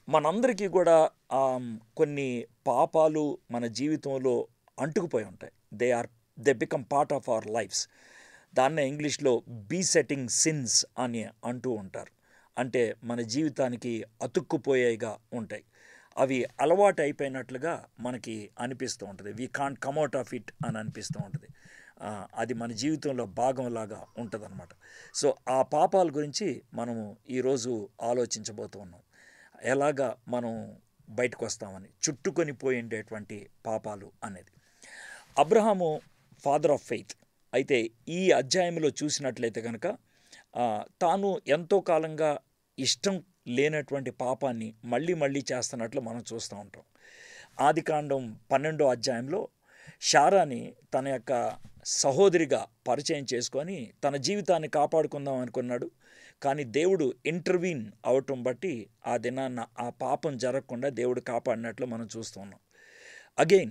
మనందరికీ కూడా ఆ, కొన్ని పాపాలు మన జీవితంలో అంటుకుపోయి ఉంటాయి they are they become part of our lifes దాన్నే ఇంగ్లీష్లో బీ సెట్టింగ్ సిన్స్ అని అంటూ ఉంటారు అంటే మన జీవితానికి అతుక్కుపోయేగా ఉంటాయి అవి అలవాటు అయిపోయినట్లుగా మనకి అనిపిస్తూ ఉంటుంది we can't come out of it అని అనిపిస్తూ ఉంటుంది ఆ, అది మన జీవితంలో భాగంలాగా ఉంటుందన్నమాట సో ఆ పాపాల గురించి మనము ఈరోజు ఆలోచించబోతూ ఉన్నాం ఎలాగా మనం బయటకు వస్తామని చుట్టుకొని పోయిండేటువంటి పాపాలు అనేది అబ్రహాము ఫాదర్ ఆఫ్ ఫెయిత్ అయితే ఈ అధ్యాయంలో చూసినట్లయితే కనుక ఆ, తాను ఎంతో కాలంగా ఇష్టం లేనటువంటి పాపాన్ని మళ్ళీ మళ్ళీ చేస్తున్నట్లు మనం చూస్తూ ఉంటాం ఆదికాండం పన్నెండో అధ్యాయంలో షారాని తన యొక్క సహోదరిగా పరిచయం చేసుకొని తన జీవితాన్ని కాపాడుకుందాం అనుకున్నాడు కానీ దేవుడు ఇంటర్వీన్ అవటం బట్టి ఆ దినాన్న ఆ పాపం జరగకుండా దేవుడు కాపాడినట్లు మనం చూస్తున్నాం అగైన్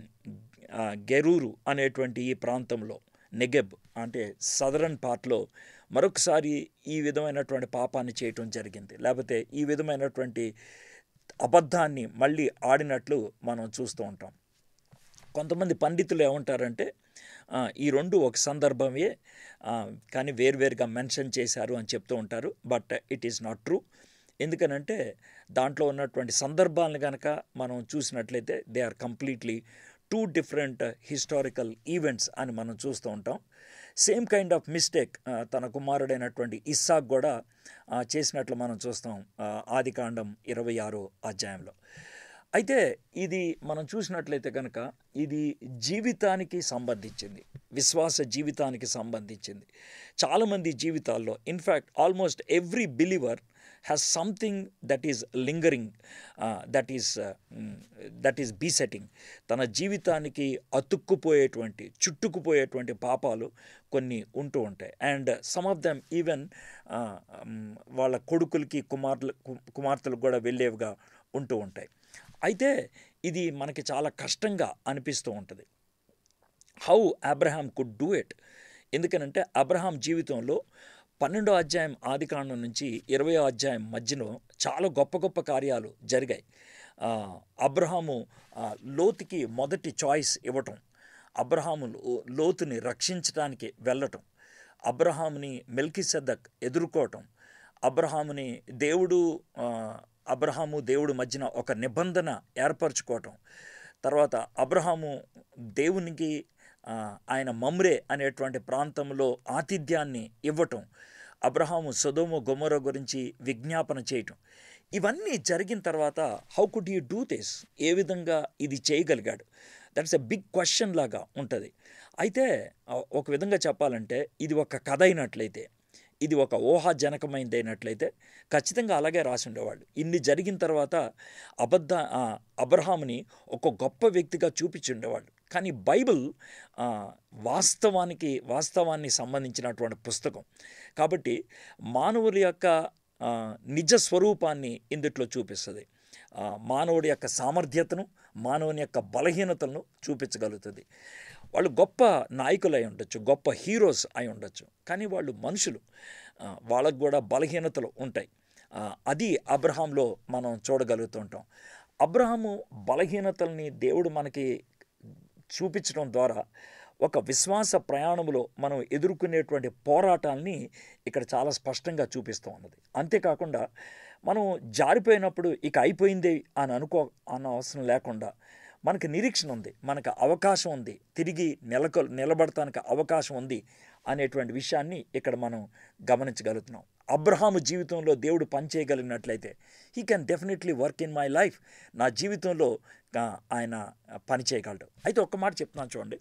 గెరూరు అనేటువంటి ఈ ప్రాంతంలో నెగెబ్ అంటే సదరన్ పార్ట్లో మరొకసారి ఈ విధమైనటువంటి పాపాన్ని చేయటం జరిగింది లేకపోతే ఈ విధమైనటువంటి అబద్ధాన్ని మళ్ళీ ఆడినట్లు మనం చూస్తూ ఉంటాం కొంతమంది పండితులు ఏమంటారంటే ఆ, ఈ రెండు ఒక సందర్భమే ఆ, కానీ వేరువేరుగా మెన్షన్ చేశారు అని చెప్తూ ఉంటారు but it is not true ఎందుకనంటే దాంట్లో ఉన్నటువంటి సందర్భాలను కనుక మనం చూసినట్లయితే they are completely two different historical events అని మనం చూస్తూ ఉంటాం సేమ్ కైండ్ ఆఫ్ మిస్టేక్ తన కుమారుడైనటువంటి ఇస్సాక్ కూడా ఆ, చేసినట్లు మనం చూస్తాం ఆ, ఆదికాండం ఇరవై ఆరో అధ్యాయంలో అయితే ఇది మనం చూసినట్లయితే కనుక ఇది జీవితానికి సంబంధించింది విశ్వాస జీవితానికి సంబంధించింది చాలామంది జీవితాల్లో in fact almost every believer has something that is lingering that is that is besetting తన జీవితానికి అతుక్కుపోయేటువంటి చుట్టుకుపోయేటువంటి పాపాలు కొన్ని ఉంటూ ఉంటాయి and some of them even వాళ్ళ కొడుకులకి కుమార్లు కుమార్తెలకు కూడా వెళ్ళేవిగా ఉంటూ ఉంటాయి అయితే ఇది మనకి చాలా కష్టంగా అనిపిస్తూ ఉంటుంది how Abraham could do it ఎందుకనంటే అబ్రహాం జీవితంలో పన్నెండో అధ్యాయం ఆదికాండం నుంచి ఇరవయో అధ్యాయం మధ్యలో చాలా గొప్ప గొప్ప కార్యాలు జరిగాయి ఆ, అబ్రహాము ఆ, లోతుకి మొదటి చాయిస్ ఇవ్వటం అబ్రహాము లో- లోతుని రక్షించడానికి వెళ్ళటం అబ్రహాముని మెల్కిసెద్దక్ ఎదుర్కోవటం అబ్రహాముని దేవుడు ఆ, అబ్రహాము దేవుడు మధ్యన ఒక నిబంధన ఏర్పరచుకోవటం తర్వాత అబ్రహాము దేవునికి ఆ, ఆయన మమ్రే అనేటువంటి ప్రాంతంలో ఆతిథ్యాన్ని ఇవ్వటం అబ్రహాము సొదోము గొమొర గురించి విజ్ఞాపన చేయటం ఇవన్నీ జరిగిన తర్వాత how could you do this ఏ విధంగా ఇది చేయగలిగాడు దట్స్ ఎ బిగ్ క్వశ్చన్ లాగా ఉంటుంది అయితే ఆ, ఒక విధంగా చెప్పాలంటే ఇది ఒక కథ అయినట్లయితే ఇది ఒక ఊహాజనకమైనది అయినట్లయితే ఖచ్చితంగా అలాగే రాసి ఉండేవాళ్ళు ఇన్ని జరిగిన తర్వాత అబద్ధ ఆ, అబ్రహాముని ఒక గొప్ప వ్యక్తిగా చూపించి ఉండేవాళ్ళు కానీ బైబిల్ ఆ, వాస్తవానికి వాస్తవాన్ని సంబంధించినటువంటి పుస్తకం కాబట్టి మానవుల యొక్క ఆ, నిజ స్వరూపాన్ని ఇందుట్లో చూపిస్తుంది ఆ, మానవుడి యొక్క సామర్థ్యతను మానవుని యొక్క బలహీనతలను చూపించగలుగుతుంది వాళ్ళు గొప్ప నాయకులు అయి ఉండొచ్చు గొప్ప హీరోస్ అయి ఉండొచ్చు కానీ వాళ్ళు మనుషులు ఆ, వాళ్ళకు కూడా బలహీనతలు ఉంటాయి ఆ, అది అబ్రహాంలో మనం చూడగలుగుతుంటాం అబ్రహాము బలహీనతల్ని దేవుడు మనకి చూపించడం ద్వారా ఒక విశ్వాస ప్రయాణంలో మనం ఎదుర్కొనేటువంటి పోరాటాల్ని ఇక్కడ చాలా స్పష్టంగా చూపిస్తూ ఉన్నది అంతేకాకుండా మనం జారిపోయినప్పుడు ఇక అయిపోయింది అని అనుకో అన్న అవసరం లేకుండా మనకి నిరీక్షణ ఉంది మనకు అవకాశం ఉంది తిరిగి నిలక నిలబడటానికి అవకాశం ఉంది అనేటువంటి విషయాన్ని ఇక్కడ మనం గమనించగలుగుతున్నాం అబ్రహాము జీవితంలో దేవుడు పనిచేయగలిగినట్లయితే he can definitely work in my life నా జీవితంలో ఆ, ఆయన పని చేయగలడు అయితే ఒక్క మాట చెప్తున్నాను చూడండి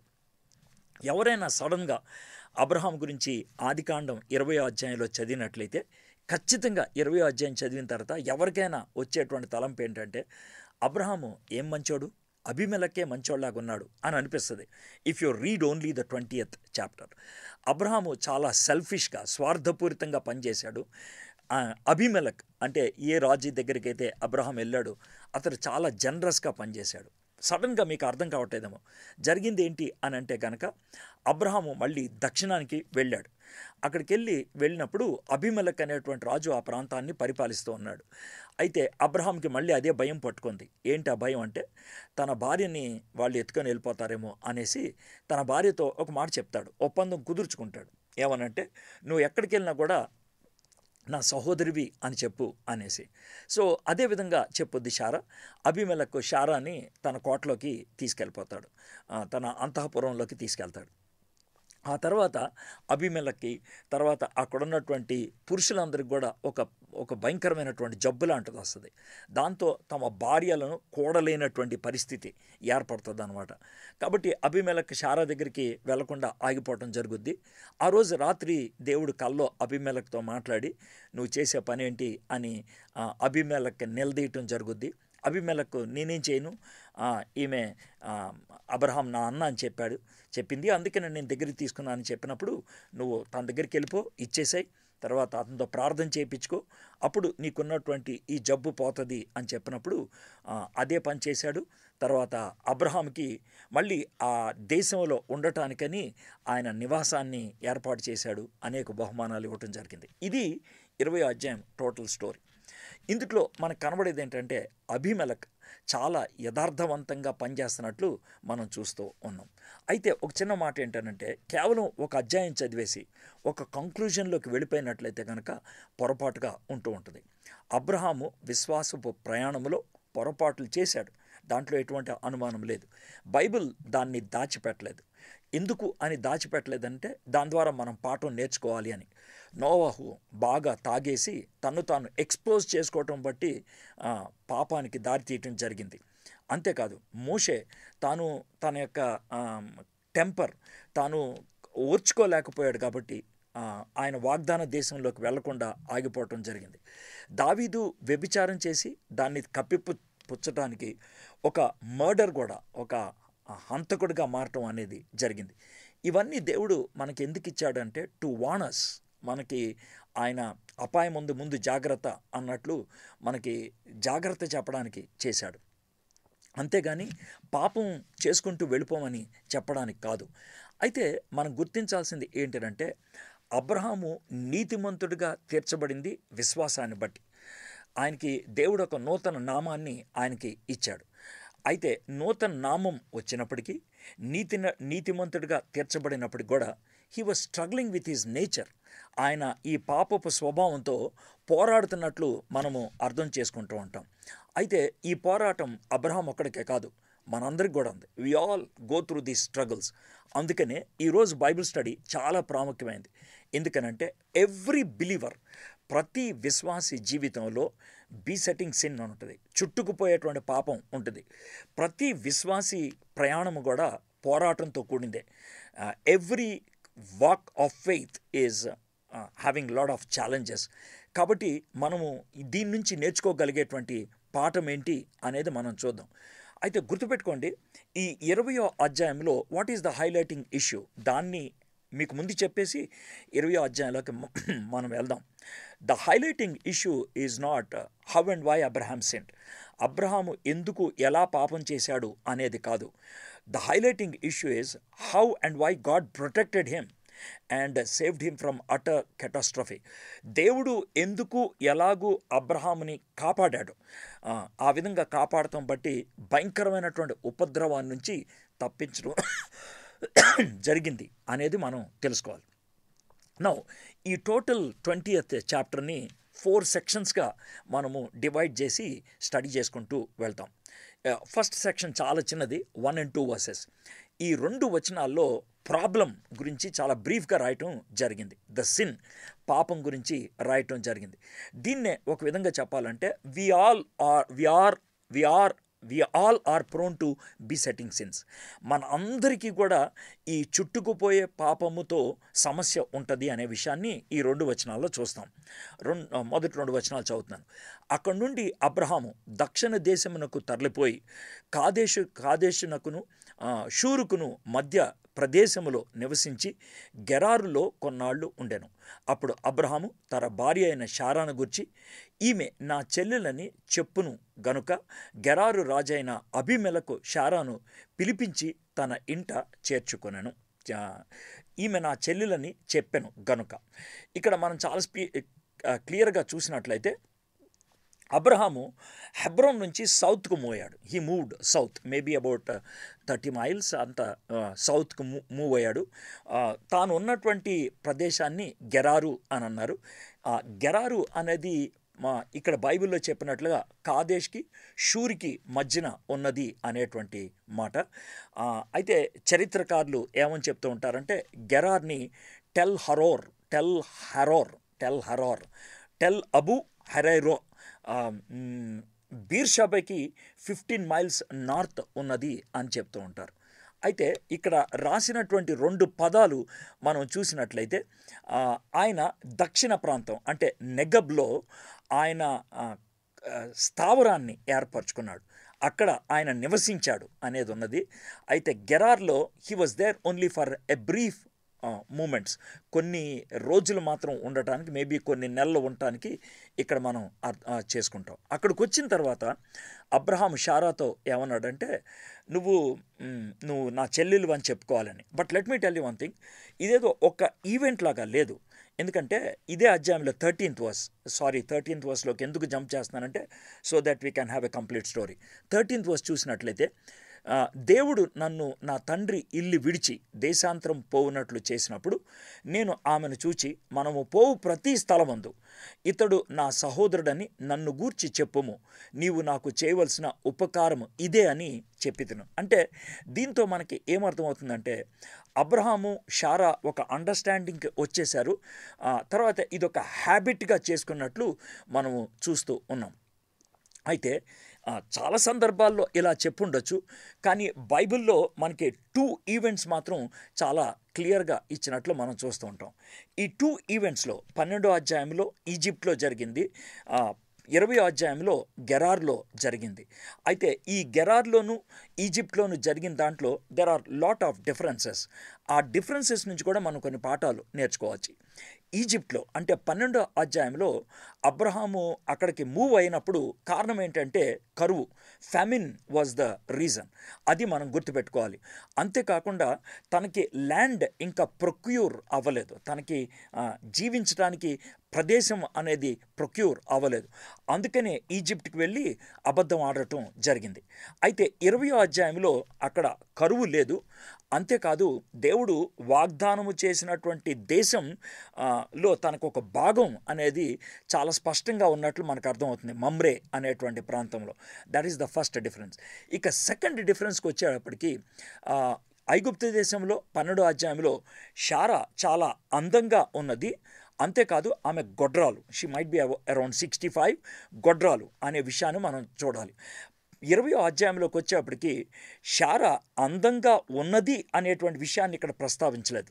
ఎవరైనా సడన్గా అబ్రహాం గురించి ఆదికాండం ఇరవై అధ్యాయంలో చదివినట్లయితే ఖచ్చితంగా ఇరవై అధ్యాయం చదివిన తర్వాత ఎవరికైనా వచ్చేటువంటి తలంపు ఏంటంటే అబ్రహాము ఏం మంచోడు అభిమలకే మంచోళ్ళలాగా ఉన్నాడు అని అనిపిస్తుంది if you read only the twentieth chapter Abraham చాలా సెల్ఫిష్గా స్వార్థపూరితంగా పనిచేశాడు ఆ, అభిమెలక్ అంటే ఏ రాజు దగ్గరికి అయితే అబ్రహాం వెళ్ళాడు అతడు చాలా జనరస్గా పనిచేశాడు సడన్గా మీకు అర్థం కావట్లేదేమో జరిగింది ఏంటి అని అంటే కనుక అబ్రహాము మళ్ళీ దక్షిణానికి వెళ్ళాడు అక్కడికి వెళ్ళి వెళ్ళినప్పుడు అభిమలక్ అనేటువంటి రాజు ఆ ప్రాంతాన్ని పరిపాలిస్తూ ఉన్నాడు అయితే అబ్రహాంకి మళ్ళీ అదే భయం పట్టుకుంది ఏంటి ఆ భయం అంటే తన భార్యని వాళ్ళు ఎత్తుకొని వెళ్ళిపోతారేమో అనేసి తన భార్యతో ఒక మాట చెప్తాడు ఒప్పందం కుదుర్చుకుంటాడు ఏమనంటే నువ్వు ఎక్కడికి వెళ్ళినా కూడా నా సహోదరివి అని చెప్పు అనేసి సో అదేవిధంగా చెప్పొద్ది షారా అభిమేలకు షారాని తన కోటలోకి తీసుకెళ్ళిపోతాడు ఆ, తన అంతఃపురంలోకి తీసుకెళ్తాడు ఆ తర్వాత అభిమేలకి తర్వాత అక్కడ ఉన్నటువంటి పురుషులందరికీ కూడా ఒక ఒక భయంకరమైనటువంటి జబ్బు లాంటిది వస్తుంది దాంతో తమ భార్యలను కూడలేనటువంటి పరిస్థితి ఏర్పడుతుంది అనమాట కాబట్టి అభిమేలకి శారా దగ్గరికి వెళ్లకుండా ఆగిపోవటం జరుగుద్ది ఆ రోజు రాత్రి దేవుడు కల్లో అభిమేలక్తో మాట్లాడి నువ్వు చేసే పని ఏంటి అని ఆ, అభిమేలక్కి నిలదీయటం జరుగుద్ది అభిమేలకు నేనేం చేయను ఆ, ఈమె ఆ, అబ్రహాం నా అన్న అని చెప్పాడు చెప్పింది అందుకే నేను దగ్గరికి తీసుకున్నాను అని చెప్పినప్పుడు నువ్వు తన దగ్గరికి వెళ్ళిపో ఇచ్చేసాయి తర్వాత అతనితో ప్రార్థన చేయించుకో అప్పుడు నీకున్నటువంటి ఈ జబ్బు పోతుంది అని చెప్పినప్పుడు ఆ, అదే పని చేశాడు తర్వాత అబ్రహాంకి మళ్ళీ ఆ దేశంలో ఉండటానికని ఆయన నివాసాన్ని ఏర్పాటు చేశాడు అనేక బహుమానాలు ఇవ్వటం జరిగింది ఇది ఇరవై అధ్యాయం టోటల్ స్టోరీ ఇందులో మనకు కనబడేది ఏంటంటే అభిమలక్ చాలా యథార్థవంతంగా పనిచేస్తున్నట్లు మనం చూస్తూ ఉన్నాం అయితే ఒక చిన్న మాట ఏంటంటే కేవలం ఒక అధ్యాయం చదివేసి ఒక కంక్లూజన్లోకి వెళ్ళిపోయినట్లయితే కనుక పొరపాటుగా ఉంటూ ఉంటుంది అబ్రహాము విశ్వాసపు ప్రయాణంలో పొరపాట్లు చేశాడు దాంట్లో ఎటువంటి అనుమానం లేదు బైబిల్ దాన్ని దాచిపెట్టలేదు ఎందుకు అని దాచిపెట్టలేదంటే దాని ద్వారా మనం పాఠం నేర్చుకోవాలి అని నోవాహు బాగా తాగేసి తను తాను ఎక్స్పోజ్ చేసుకోవటం బట్టి ఆ, పాపానికి దారి తీయటం జరిగింది అంతేకాదు మోషే తాను తన యొక్క టెంపర్ తాను ఓర్చుకోలేకపోయాడు కాబట్టి ఆ, ఆయన వాగ్దాన దేశంలోకి వెళ్లకుండా ఆగిపోవటం జరిగింది దావీదు వ్యభిచారం చేసి దాన్ని కప్పిపు పుచ్చటానికి ఒక మర్డర్ కూడా ఒక హంతకుడిగా మారటం అనేది జరిగింది ఇవన్నీ దేవుడు మనకి ఎందుకు ఇచ్చాడంటే టు వానస్ మనకి ఆయన అపాయం ముందు ముందు జాగ్రత్త అన్నట్లు మనకి జాగ్రత్త చెప్పడానికి చేశాడు అంతేగాని పాపం చేసుకుంటూ వెళ్ళిపోమని చెప్పడానికి కాదు అయితే మనం గుర్తించాల్సింది ఏంటంటే అబ్రహాము నీతిమంతుడిగా తీర్చబడింది విశ్వాసాన్ని బట్టి ఆయనకి దేవుడు ఒక నూతన నామాన్ని ఆయనకి ఇచ్చాడు అయితే నూతన నామం వచ్చినప్పటికీ నీతి నీతిమంతుడిగా తీర్చబడినప్పటికి కూడా he was struggling with his nature ఆయన ఈ పాపపు స్వభావంతో పోరాడుతున్నట్లు మనము అర్థం చేసుకుంటూ ఉంటాం అయితే ఈ పోరాటం అబ్రహాం ఒక్కడికే కాదు మనందరికి కూడా ఉంది we all go through the struggles అందుకనే ఈరోజు బైబిల్ స్టడీ చాలా ప్రాముఖ్యమైనది ఎందుకనంటే ఎవ్రీ బిలీవర్ ప్రతి విశ్వాసి జీవితంలో బీసెటింగ్ సిన్ అని ఉంటుంది చుట్టుకుపోయేటువంటి పాపం ఉంటుంది ప్రతి విశ్వాసి ప్రయాణము కూడా పోరాటంతో కూడిందే every walk of faith is having lot of challenges కాబట్టి మనము దీని నుంచి నేర్చుకోగలిగేటువంటి పాఠం ఏంటి అనేది మనం చూద్దాం అయితే గుర్తుపెట్టుకోండి ఈ ఇరవయో అధ్యాయంలో what is the highlighting issue దాన్ని మీకు ముందు చెప్పేసి ఇరవయో అధ్యాయంలోకి మ- మనం వెళ్దాం the highlighting issue is not how and why Abraham sinned Abraham ఎందుకు ఎలా పాపం చేశాడు అనేది కాదు the highlighting issue is how and why God protected him and saved him from utter catastrophe దేవుడు ఎందుకు ఎలాగూ అబ్రహాముని కాపాడాడు ఆ, ఆ విధంగా కాపాడటం బట్టి భయంకరమైనటువంటి ఉపద్రవాన్ని నుంచి తప్పించడం జరిగింది అనేది మనం తెలుసుకోవాలి నౌ ఈ టోటల్ ట్వంటీయత్ చాప్టర్ని ఫోర్ సెక్షన్స్గా మనము డివైడ్ చేసి స్టడీ చేసుకుంటూ వెళ్తాం ఫస్ట్ సెక్షన్ చాలా చిన్నది వన్ అండ్ టూ వర్సెస్ ఈ రెండు వచనాల్లో ప్రాబ్లం గురించి చాలా బ్రీఫ్గా రాయటం జరిగింది ద సిన్ పాపం గురించి రాయటం జరిగింది దీన్నే ఒక విధంగా చెప్పాలంటే we all are we are we are we all are prone to besetting sins మన అందరికీ కూడా ఈ చుట్టుకుపోయే పాపముతో సమస్య ఉంటుంది అనే విషయాన్ని ఈ రెండు వచనాల్లో చూస్తాం రెండు మొదటి రెండు వచనాలు చదువుతున్నాను అక్కడి నుండి అబ్రహాము దక్షిణ దేశమునకు తరలిపోయి కాదేశు కాదేశునకును ఆ, షూరుకును మధ్య ప్రదేశములో నివసించి గెరారులో కొన్నాళ్ళు ఉండెను అప్పుడు అబ్రహాము తన భార్య అయిన శారాను గుర్చి ఈమె నా చెల్లెలని చెప్పును గనుక గెరారు రాజైన అభిమెలకు శారాను పిలిపించి తన ఇంట చేర్చుకొనెను ఆ, ఈమె నా చెల్లెలని చెప్పెను గనుక ఇక్కడ మనం చాలా స్పీ క్లియర్గా చూసినట్లయితే అబ్రహాము హెబ్రోన్ నుంచి సౌత్కు మోయాడు he moved south maybe about thirty miles అంత సౌత్కు మూవ్ అయ్యాడు ఆ, తాను ఉన్నటువంటి ప్రదేశాన్ని గెరారు అని అన్నారు ఆ గెరారు అనేది మా ఇక్కడ బైబిల్లో చెప్పినట్లుగా కాదేశ్కి షూరికి మధ్యన ఉన్నది అనేటువంటి మాట ఆ, అయితే చరిత్రకారులు ఏమని చెప్తూ ఉంటారంటే గెరార్ని Tel Haror Tel Haror Tel Haror Tel Abu Hureira ఆ, మ్, బీర్షాబాకి ఫిఫ్టీన్ మైల్స్ నార్త్ ఉన్నది అని చెప్తూ ఉంటారు అయితే ఇక్కడ రాసినటువంటి రెండు పదాలు మనం చూసినట్లయితే ఆ, ఆయన దక్షిణ ప్రాంతం అంటే నెగబ్లో ఆయన ఆ, ఆ, స్థావరాన్ని ఏర్పరచుకున్నాడు అక్కడ ఆయన నివసించాడు అనేది ఉన్నది అయితే గెరార్లో he was there only for a brief moments కొన్ని రోజులు మాత్రం ఉండటానికి మేబీ కొన్ని నెలలు ఉండటానికి ఇక్కడ మనం అర్- ఆ, చేసుకుంటాం అక్కడికి వచ్చిన తర్వాత అబ్రహాం షారాతో ఏమన్నాడంటే నువ్వు మ్, నువ్వు నా చెల్లెలు అని చెప్పుకోవాలని but let me tell you one thing ఇదేదో ఒక ఈవెంట్ లాగా లేదు ఎందుకంటే ఇదే అధ్యాయంలో థర్టీన్త్ వర్స్ సారీ థర్టీన్త్ వర్స్లోకి ఎందుకు జంప్ చేస్తున్నానంటే so that we can have a complete story thirteenth verse చూసినట్లయితే ఆ, దేవుడు నన్ను నా తండ్రి ఇల్లు విడిచి దేశాంతరం పోవునట్లు చేసినప్పుడు నేను ఆమెను చూచి మనము పోవు ప్రతి స్థలమందు ఇతడు నా సహోదరుడని నన్ను గూర్చి చెప్పుము నీవు నాకు చేయవలసిన ఉపకారము ఇదే అని చెప్పితును అంటే దీంతో మనకి ఏమర్థమవుతుందంటే అబ్రహాము షారా ఒక అండర్స్టాండింగ్కి వచ్చేశారు ఆ, తర్వాత ఇదొక హ్యాబిట్గా చేసుకున్నట్లు మనము చూస్తూ ఉన్నాం అయితే ఆ, చాలా సందర్భాల్లో ఇలా చెప్పుండొచ్చు కానీ బైబిల్లో మనకి టూ ఈవెంట్స్ మాత్రం చాలా క్లియర్గా ఇచ్చినట్లు మనం చూస్తూ ఉంటాం ఈ టూ ఈవెంట్స్లో పన్నెండో అధ్యాయంలో ఈజిప్ట్లో జరిగింది ఆ, ఇరవై అధ్యాయంలో గెరార్లో జరిగింది అయితే ఈ గెరార్లోను ఈజిప్ట్లోను జరిగిన దాంట్లో there are lot of differences ఆ డిఫరెన్సెస్ నుంచి కూడా మనం కొన్ని పాఠాలు నేర్చుకోవచ్చు ఈజిప్ట్లో అంటే పన్నెండో అధ్యాయంలో అబ్రహాము అక్కడికి మూవ్ అయినప్పుడు కారణం ఏంటంటే కరువు ఫ్యామిన్ వాజ్ ద రీజన్ అది మనం గుర్తుపెట్టుకోవాలి అంతేకాకుండా తనకి ల్యాండ్ ఇంకా ప్రొక్యూర్ అవ్వలేదు తనకి ఆ, జీవించడానికి ప్రదేశం అనేది ప్రొక్యూర్ అవ్వలేదు అందుకనే ఈజిప్ట్కి వెళ్ళి అబద్ధం ఆడటం జరిగింది అయితే ఇరవయో అధ్యాయంలో అక్కడ కరువు లేదు అంతేకాదు దేవుడు వాగ్దానము చేసినటువంటి దేశం ఆ, లో తనకు ఒక భాగం అనేది చాలా స్పష్టంగా ఉన్నట్లు మనకు అర్థమవుతుంది మమ్రే అనేటువంటి ప్రాంతంలో that is the first difference ఇక సెకండ్ డిఫరెన్స్కి వచ్చేటప్పటికి ఆ, ఐగుప్తు దేశంలో పన్నెండో అధ్యాయంలో షారా చాలా అందంగా ఉన్నది అంతేకాదు ఆమె గొడ్రాలు she might be around sixty five గొడ్రాలు అనే విషయాన్ని మనం చూడాలి ఇరవయో అధ్యాయంలోకి వచ్చేప్పటికి షారా అందంగా ఉన్నది అనేటువంటి విషయాన్ని ఇక్కడ ప్రస్తావించలేదు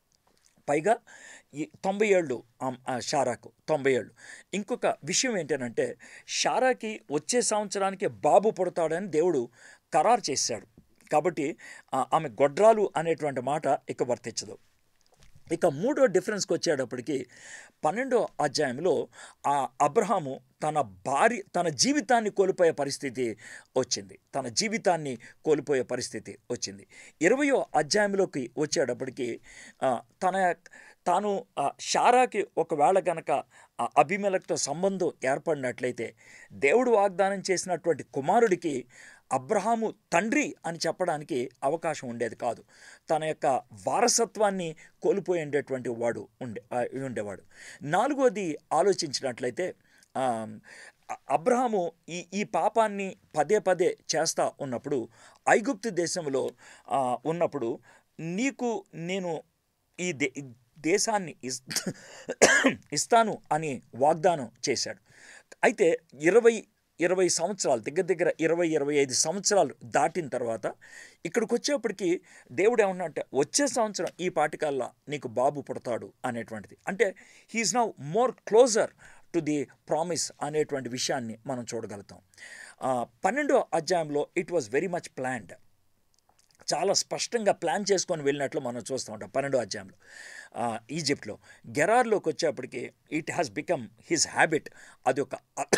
పైగా ఈ తొంభై ఏళ్ళు ఆమ్- ఆ షారాకు తొంభై ఏళ్ళు ఇంకొక విషయం ఏంటంటే షారాకి వచ్చే సంవత్సరానికి బాబు పుడతాడని దేవుడు ఖరారు చేశాడు కాబట్టి ఆ, ఆమె గొడ్రాలు అనేటువంటి మాట ఇక వర్తించదు ఇక మూడో డిఫరెన్స్కి వచ్చేటప్పటికి పన్నెండో అధ్యాయంలో ఆ అబ్రహాము తన భార్య తన జీవితాన్ని కోల్పోయే పరిస్థితి వచ్చింది తన జీవితాన్ని కోల్పోయే పరిస్థితి వచ్చింది ఇరవయో అధ్యాయంలోకి వచ్చేటప్పటికి ఆ, తన తాను ఆ, షారాకి ఒకవేళ గనక ఆ అభిమేలకుతో సంబంధం ఏర్పడినట్లయితే దేవుడు వాగ్దానం చేసినటువంటి కుమారుడికి అబ్రహాము తండ్రి అని చెప్పడానికి అవకాశం ఉండేది కాదు తన యొక్క వారసత్వాన్ని కోల్పోయి ఉండేటువంటి వాడు ఉండే ఆ, ఉండేవాడు నాలుగోది ఆలోచించినట్లయితే ఆ, అబ్రహాము ఈ ఈ పాపాన్ని పదే పదే చేస్తా ఉన్నప్పుడు ఐగుప్తు దేశంలో ఆ, ఉన్నప్పుడు నీకు నేను ఈ దే దేశాన్ని ఇస్ ఇస్తాను అని వాగ్దానం చేశాడు అయితే ఇరవై ఇరవై సంవత్సరాలు దగ్గర దగ్గర ఇరవై ఇరవై ఐదు సంవత్సరాలు దాటిన తర్వాత ఇక్కడికి వచ్చేప్పటికి దేవుడు ఏమన్నా అంటే వచ్చే సంవత్సరం ఈ పాటికల్లా నీకు బాబు పుడతాడు అనేటువంటిది అంటే he is now more closer to the promise అనేటువంటి విషయాన్ని మనం చూడగలుగుతాం ఆ, పన్నెండో అధ్యాయంలో it was very much planned చాలా స్పష్టంగా ప్లాన్ చేసుకొని వెళ్ళినట్లు మనం చూస్తూ ఉంటాం పన్నెండో అధ్యాయంలో ఆ, ఈజిప్ట్లో గెరార్లోకి వచ్చేప్పటికి it has become his habit అదొక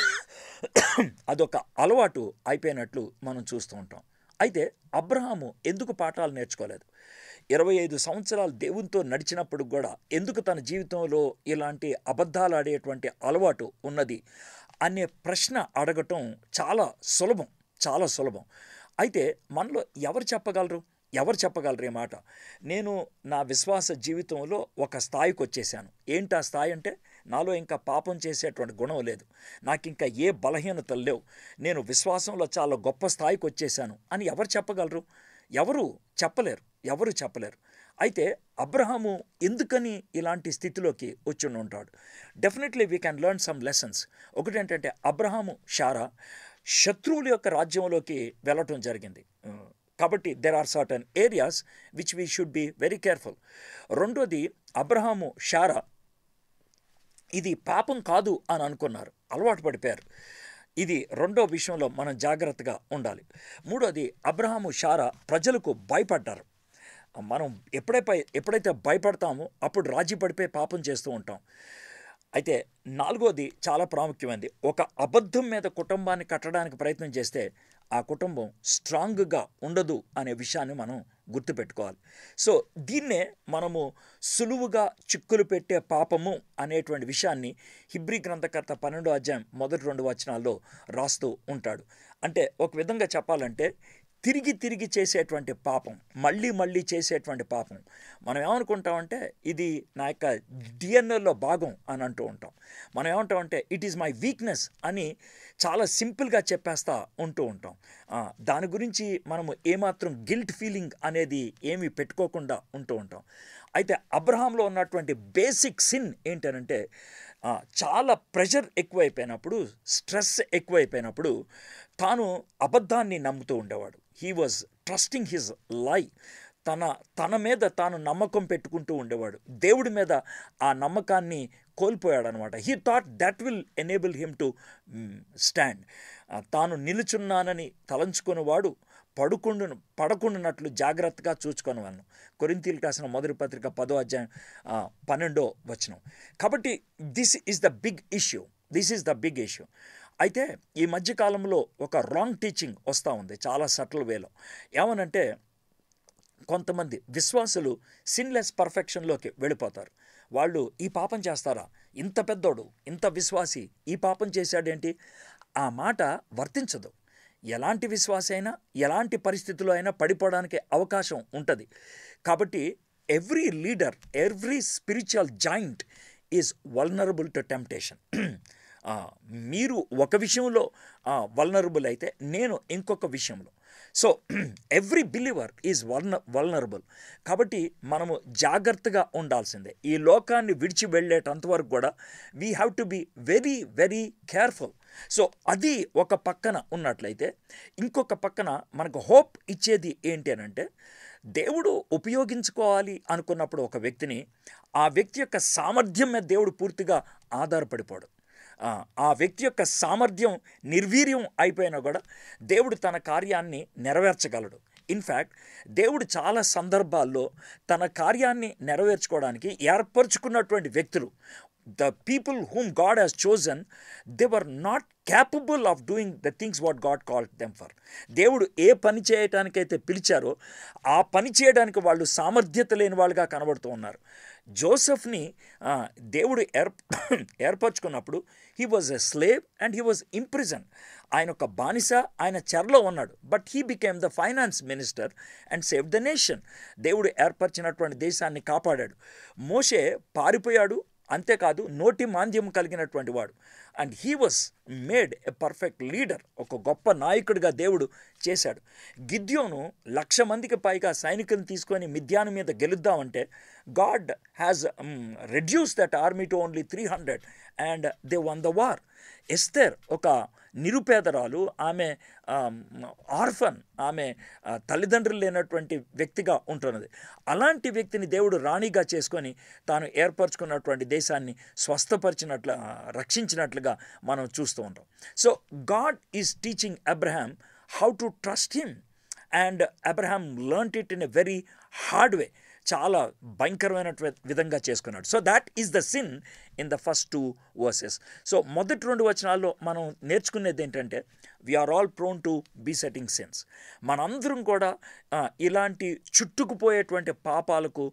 అదొక అలవాటు అయిపోయినట్లు మనం చూస్తూ ఉంటాం అయితే అబ్రహాము ఎందుకు పాఠాలు నేర్చుకోలేదు ఇరవై ఐదు సంవత్సరాలు దేవునితో నడిచినప్పుడు కూడా ఎందుకు తన జీవితంలో ఇలాంటి అబద్ధాలు ఆడేటువంటి అలవాటు ఉన్నది అనే ప్రశ్న అడగటం చాలా సులభం చాలా సులభం అయితే మనలో ఎవరు చెప్పగలరు ఎవరు చెప్పగలరు ఈ మాట నేను నా విశ్వాస జీవితంలో ఒక స్థాయికి వచ్చేసాను ఏంటి ఆ స్థాయి అంటే నాలో ఇంకా పాపం చేసేటువంటి గుణం లేదు నాకు ఇంకా ఏ బలహీనతలు లేవు నేను విశ్వాసంలో చాలా గొప్ప స్థాయికి వచ్చేసాను అని ఎవరు చెప్పగలరు ఎవరు చెప్పలేరు ఎవరు చెప్పలేరు అయితే అబ్రహాము ఎందుకని ఇలాంటి స్థితిలోకి వచ్చి ఉంటాడు definitely we can learn some lessons ఒకటి ఏంటంటే అబ్రహాము షారా శత్రువుల యొక్క రాజ్యంలోకి వెళ్ళటం జరిగింది కాబట్టి there are certain areas which we should be very careful రెండోది అబ్రహాము షారా ఇది పాపం కాదు అని అనుకున్నారు అలవాటు పడిపోయారు ఇది రెండో విషయంలో మనం జాగ్రత్తగా ఉండాలి మూడోది అబ్రహాము షారా ప్రజలకు భయపడ్డారు మనం ఎప్పుడైతే ఎప్పుడైతే భయపడతామో అప్పుడు రాజీ పడిపోయి పాపం చేస్తూ ఉంటాం అయితే నాలుగోది చాలా ప్రాముఖ్యమైనది ఒక అబద్ధం మీద కుటుంబాన్ని కట్టడానికి ప్రయత్నం చేస్తే ఆ కుటుంబం స్ట్రాంగ్గా ఉండదు అనే విషయాన్ని మనం గుర్తుపెట్టుకోవాలి సో దీన్నే మనము సులువుగా చిక్కులు పెట్టే పాపము అనేటువంటి విషయాన్ని హిబ్రీ గ్రంథకర్త పన్నెండో అధ్యాయం మొదటి రెండు వచనాల్లో రాస్తూ ఉంటాడు అంటే ఒక విధంగా చెప్పాలంటే తిరిగి తిరిగి చేసేటువంటి పాపం మళ్ళీ మళ్ళీ చేసేటువంటి పాపం మనం ఏమనుకుంటామంటే ఇది నా యొక్క డిఎన్ఏలో భాగం అని అంటూ ఉంటాం మనం ఏమంటామంటే ఇట్ ఈస్ మై వీక్నెస్ అని చాలా సింపుల్గా చెప్పేస్తా ఉంటూ ఉంటాం దాని గురించి మనము ఏమాత్రం గిల్ట్ ఫీలింగ్ అనేది ఏమీ పెట్టుకోకుండా ఉంటూ ఉంటాం అయితే అబ్రహాంలో ఉన్నటువంటి బేసిక్ సిన్ ఏంటనంటే చాలా ప్రెషర్ ఎక్కువైపోయినప్పుడు స్ట్రెస్ ఎక్కువైపోయినప్పుడు తాను అబద్ధాన్ని నమ్ముతూ ఉండేవాడు హీ వాజ్ ట్రస్టింగ్ హిజ్ లై తన తన మీద తాను నమ్మకం పెట్టుకుంటూ ఉండేవాడు దేవుడి మీద ఆ నమ్మకాన్ని కోల్పోయాడు అనమాట he thought that will enable him to stand తాను నిలుచున్నానని తలంచుకునేవాడు పడుకుండు పడకుండానట్లు జాగ్రత్తగా చూసుకొనవలను కొరింతీలు రాసిన మొదటి పత్రిక పదో అధ్యాయం పన్నెండో వచనం కాబట్టి this is the big issue this is the big issue అయితే ఈ మధ్యకాలంలో ఒక రాంగ్ టీచింగ్ వస్తూ ఉంది చాలా సటిల్ వేలో ఏమనంటే కొంతమంది విశ్వాసులు సిన్లెస్ పర్ఫెక్షన్లోకి వెళ్ళిపోతారు వాళ్ళు ఈ పాపం చేస్తారా ఇంత పెద్దోడు ఇంత విశ్వాసి ఈ పాపం చేశాడేంటి ఆ మాట వర్తించదు ఎలాంటి విశ్వాస అయినా ఎలాంటి పరిస్థితుల్లో అయినా పడిపోవడానికి అవకాశం ఉంటుంది కాబట్టి every leader every spiritual giant is vulnerable to temptation మీరు ఒక విషయంలో వల్నరబుల్ అయితే నేను ఇంకొక విషయంలో సో ఎవ్రీ బిలీవర్ ఈజ్ వల్న వల్నరబుల్ కాబట్టి మనము జాగ్రత్తగా ఉండాల్సిందే ఈ లోకాన్ని విడిచి వెళ్ళేటంత వరకు కూడా we have to be very very careful so అది ఒక పక్కన ఉన్నట్లయితే ఇంకొక పక్కన మనకు హోప్ ఇచ్చేది ఏంటి అని అంటే దేవుడు ఉపయోగించుకోవాలి అనుకున్నప్పుడు ఒక వ్యక్తిని ఆ వ్యక్తి యొక్క సామర్థ్యం మీద దేవుడు పూర్తిగా ఆధారపడిపోడు ఆ వ్యక్తి యొక్క సామర్థ్యం నిర్వీర్యం అయిపోయినా కూడా దేవుడు తన కార్యాన్ని నెరవేర్చగలడు ఇన్ఫ్యాక్ట్ దేవుడు చాలా సందర్భాల్లో తన కార్యాన్ని నెరవేర్చుకోవడానికి ఏర్పరచుకున్నటువంటి వ్యక్తులు the people whom God has chosen they were not capable of doing the things what God call them for దేవుడు ఏ పని చేయటానికైతే పిలిచారో ఆ పని చేయడానికి వాళ్ళు సామర్థ్యత లేని వాళ్ళుగా కనబడుతూ ఉన్నారు జోసెఫ్ని దేవుడు ఏర్ ఏర్పరచుకున్నప్పుడు he was a slave and he was imprison ఆయన ఒక బానిస ఆయన చెరలో ఉన్నాడు but he became the finance minister and save the nation దేవుడు ఏర్పరిచినటువంటి దేశాన్ని కాపాడాడు మోషే పారిపోయాడు అంతేకాదు నోటి మాంద్యం కలిగినటువంటి వాడు and he was made a perfect leader ఒక గొప్ప నాయకుడిగా దేవుడు చేశాడు గిద్యోను లక్ష మందికి పైగా సైనికులను తీసుకొని మిథ్యాను మీద గెలుద్దామంటే God has reduce that army to only three hundred and they won the war Esther ఒక నిరుపేదరాలు ఆమె ఆర్ఫన్ ఆమె తల్లిదండ్రులు లేనటువంటి వ్యక్తిగా ఉంటున్నది అలాంటి వ్యక్తిని దేవుడు రాణిగా చేసుకొని తాను ఏర్పరచుకున్నటువంటి దేశాన్ని స్వస్థపరిచినట్లు రక్షించినట్లుగా మనం చూస్తూ ఉంటాం so God is teaching Abraham how to trust him and Abraham learn it in a very hard way చాలా భయంకరమైన విధంగా చేసుకున్నాడు so that is the sin in the first two verses so మొదటి రెండు వచనాల్లో మనం నేర్చుకునేది ఏంటంటే we are all prone to besetting sins మనందరం కూడా ఇలాంటి చుట్టుకుపోయేటువంటి పాపాలకు